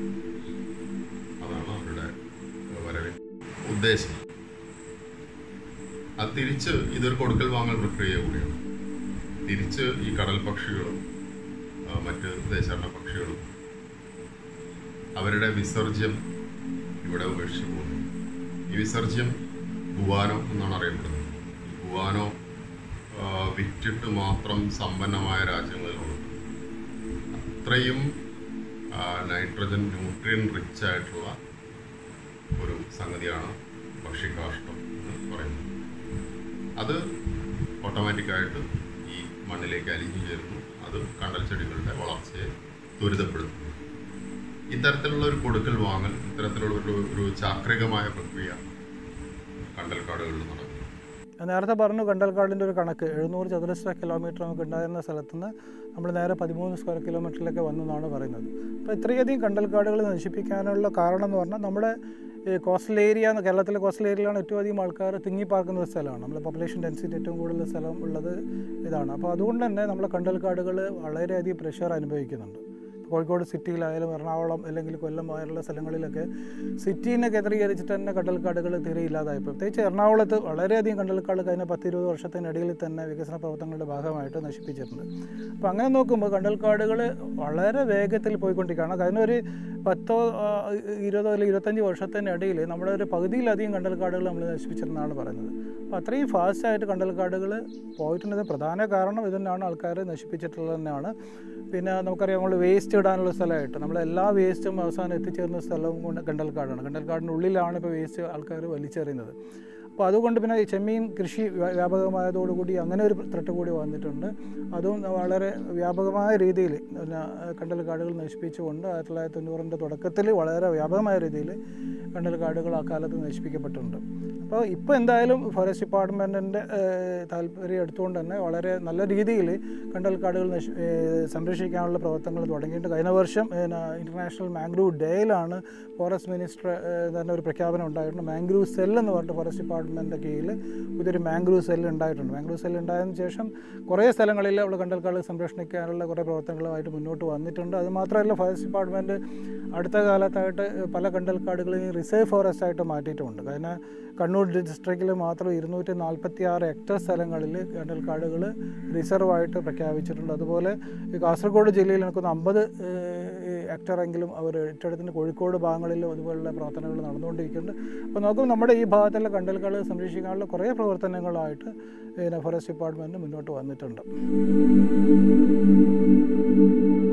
അതാണ് അവരുടെ വരവിൻ ഉദ്ദേശം അത് തിരിച്ച് ഇതൊരു കൊടുക്കൽ വാങ്ങൽ പ്രക്രിയ കൂടിയാണ് തിരിച്ച് ഈ കടൽ പക്ഷികളും ആ, മറ്റ് ദേശാടന പക്ഷികളും അവരുടെ വിസർജ്യം ഇവിടെ ഉപേക്ഷിച്ച് പോകുന്നു ഈ വിസർജ്യം ഗുവാനോ എന്നാണ് അറിയപ്പെടുന്നത് ഈ ഗുവാനോ ആ, വിറ്റിട്ട് മാത്രം സമ്പന്നമായ രാജ്യങ്ങളിലുള്ളത് അത്രയും ആ, നൈട്രജൻ ന്യൂട്രിയൻ റിച്ച് ആയിട്ടുള്ള ഒരു സംഗതിയാണ് ഭക്ഷ്യകാഷ്ടം എന്ന് പറയുന്നത് അത് ഓട്ടോമാറ്റിക്കായിട്ട് ഈ മണ്ണിലേക്ക് അലിഞ്ഞു ചേരുന്നു അത് കണ്ടൽ ചെടികളുടെ വളർച്ചയെ ത്വരിതപ്പെടുത്തുന്നു ഇത്തരത്തിലുള്ള ഒരു കൊടുക്കൽ വാങ്ങൽ ഇത്തരത്തിലുള്ള ഒരു ഒരു ചാക്രികമായ പ്രക്രിയ കണ്ടൽക്കാടുകളിൽ നടക്കുന്നു ഞാൻ നേരത്തെ പറഞ്ഞു കണ്ടൽക്കാടിൻ്റെ ഒരു കണക്ക് എഴുന്നൂറ് ചതുരശ്ര കിലോമീറ്റർ നമുക്ക് ഉണ്ടായിരുന്ന സ്ഥലത്ത് നിന്ന് നമ്മൾ നേരെ പതിമൂന്ന് സ്ക്വയർ കിലോമീറ്ററിലേക്ക് വന്നു എന്നാണ് പറയുന്നത് അപ്പോൾ ഇത്രയധികം കണ്ടൽക്കാടുകൾ നശിപ്പിക്കാനുള്ള കാരണം എന്ന് പറഞ്ഞാൽ നമ്മുടെ ഈ കോസ്റ്റൽ ഏരിയ എന്ന് കേരളത്തിലെ കോസ്റ്റൽ ഏരിയയിലാണ് ഏറ്റവും അധികം ആൾക്കാർ തിങ്ങി പാർക്കുന്ന ഒരു സ്ഥലമാണ് നമ്മുടെ പോപ്പുലേഷൻ ഡെൻസിറ്റി ഏറ്റവും കൂടുതൽ സ്ഥലം ഉള്ളത് ഇതാണ് അപ്പോൾ അതുകൊണ്ട് തന്നെ നമ്മളെ കണ്ടൽക്കാടുകൾ വളരെയധികം പ്രഷർ അനുഭവിക്കുന്നുണ്ട് കോഴിക്കോട് സിറ്റിയിലായാലും എറണാകുളം അല്ലെങ്കിൽ കൊല്ലം പോലുള്ള സ്ഥലങ്ങളിലൊക്കെ സിറ്റീനെ കേന്ദ്രീകരിച്ചിട്ട് തന്നെ കണ്ടൽക്കാടുകൾ തീരെ ഇല്ലാതായി പ്രത്യേകിച്ച് എറണാകുളത്ത് വളരെയധികം കണ്ടൽക്കാട് കഴിഞ്ഞ പത്തിരുപത് വർഷത്തിനിടയിൽ തന്നെ വികസന പ്രവർത്തനങ്ങളുടെ ഭാഗമായിട്ട് നശിപ്പിച്ചിട്ടുണ്ട് അപ്പോൾ അങ്ങനെ നോക്കുമ്പോൾ കണ്ടൽക്കാടുകൾ വളരെ വേഗത്തിൽ പോയിക്കൊണ്ടിരിക്കുകയാണ് കഴിഞ്ഞ ഒരു പത്തോ ആ, ഇരുപതോ അല്ലെങ്കിൽ ഇരുപത്തഞ്ച് വർഷത്തിനിടയിൽ നമ്മുടെ ഒരു പകുതിയിലധികം കണ്ടൽക്കാടുകൾ നമ്മൾ നശിപ്പിച്ചിരുന്നാണ് പറയുന്നത് അപ്പോൾ അത്രയും ഫാസ്റ്റായിട്ട് കണ്ടൽക്കാടുകൾ പോയിട്ടുള്ളത് പ്രധാന കാരണം ഇതന്നെയാണ് ആൾക്കാർ നശിപ്പിച്ചിട്ടുള്ളത് തന്നെയാണ് പിന്നെ നമുക്കറിയാം നമ്മൾ വേസ്റ്റ് ഇടാനുള്ള സ്ഥലമായിട്ട് നമ്മൾ എല്ലാ വേസ്റ്റും അവസാനം എത്തിച്ചേർന്ന സ്ഥലവും കൊണ്ട് കണ്ടൽക്കാടാണ് കണ്ടൽക്കാടിൻ്റെ ഉള്ളിലാണ് ഇപ്പോൾ വേസ്റ്റ് ആൾക്കാർ വലിച്ചെറിയുന്നത് അപ്പോൾ അതുകൊണ്ട് പിന്നെ ഈ ചെമ്മീൻ കൃഷി വ്യാ- വ്യാപകമായതോടുകൂടി അങ്ങനെ ഒരു ത്രട്ട് കൂടി വന്നിട്ടുണ്ട് അതും വളരെ വ്യാപകമായ രീതിയിൽ പിന്നെ കണ്ടൽക്കാടുകൾ നശിപ്പിച്ചുകൊണ്ട് ആയിരത്തി തൊള്ളായിരത്തി തൊണ്ണൂറിൻ്റെ തുടക്കത്തിൽ വളരെ വ്യാപകമായ രീതിയിൽ കണ്ടൽക്കാടുകൾ ആ കാലത്ത് നശിപ്പിക്കപ്പെട്ടിട്ടുണ്ട് അപ്പോൾ ഇപ്പോൾ എന്തായാലും ഫോറസ്റ്റ് ഡിപ്പാർട്ട്മെൻറ്റിൻ്റെ താല്പര്യം എടുത്തുകൊണ്ട് തന്നെ വളരെ നല്ല രീതിയിൽ കണ്ടൽക്കാടുകൾ നശി ഏഹ് സംരക്ഷിക്കാനുള്ള പ്രവർത്തനങ്ങൾ തുടങ്ങിയിട്ട് കഴിഞ്ഞ വർഷം ഇൻ്റർനാഷണൽ മാംഗ്രൂവ് ഡേയിലാണ് ഫോറസ്റ്റ് മിനിസ്റ്റർ ഏഹ് തന്നെ ഒരു പ്രഖ്യാപനം ഉണ്ടായിട്ടുണ്ട് മാംഗ്രൂവ് സെൽ എന്ന് പറഞ്ഞിട്ട് ഫോറസ്റ്റ് ഡിപ്പാർട്ട്മെൻറ്റിൻ്റെ കീഴിൽ പുതിയൊരു മാംഗ്രൂവ് സെൽ ഉണ്ടായിട്ടുണ്ട് മാംഗ്രൂവ് സെൽ ഉണ്ടായതിനു ശേഷം കുറേ സ്ഥലങ്ങളിൽ അവിടെ കണ്ടൽക്കാടുകൾ സംരക്ഷിക്കാനുള്ള കുറേ പ്രവർത്തനങ്ങളുമായിട്ട് മുന്നോട്ട് വന്നിട്ടുണ്ട് അത് മാത്രമല്ല ഫോറസ്റ്റ് ഡിപ്പാർട്ട്മെൻറ്റ് അടുത്ത കാലത്തായിട്ട് പല കണ്ടൽക്കാടുകളെയും റിസർവ് ഫോറസ്റ്റ് ആയിട്ട് മാറ്റിയിട്ടുമുണ്ട് കാരണം കണ്ണൂർ ഡിസ്ട്രിക്റ്റിൽ മാത്രം ഇരുന്നൂറ്റി നാൽപ്പത്തി ആറ് ഹെക്ടർ സ്ഥലങ്ങളിൽ കണ്ടൽക്കാടുകൾ റിസർവായിട്ട് പ്രഖ്യാപിച്ചിട്ടുണ്ട് അതുപോലെ ഈ കാസർഗോഡ് ജില്ലയിൽ എനിക്കൊന്ന് അമ്പത് ഹെക്ടറെങ്കിലും അവർ ഏറ്റെടുത്തിന് കോഴിക്കോട് ഭാഗങ്ങളിലും അതുപോലുള്ള പ്രവർത്തനങ്ങൾ നടന്നുകൊണ്ടിരിക്കുന്നുണ്ട് അപ്പോൾ നോക്കുമ്പോൾ നമ്മുടെ ഈ ഭാഗത്തുള്ള കണ്ടൽക്കാടുകൾ സംരക്ഷിക്കാനുള്ള കുറേ പ്രവർത്തനങ്ങളായിട്ട് പിന്നെ ഫോറസ്റ്റ് ഡിപ്പാർട്ട്മെൻറ്റ് മുന്നോട്ട് വന്നിട്ടുണ്ട്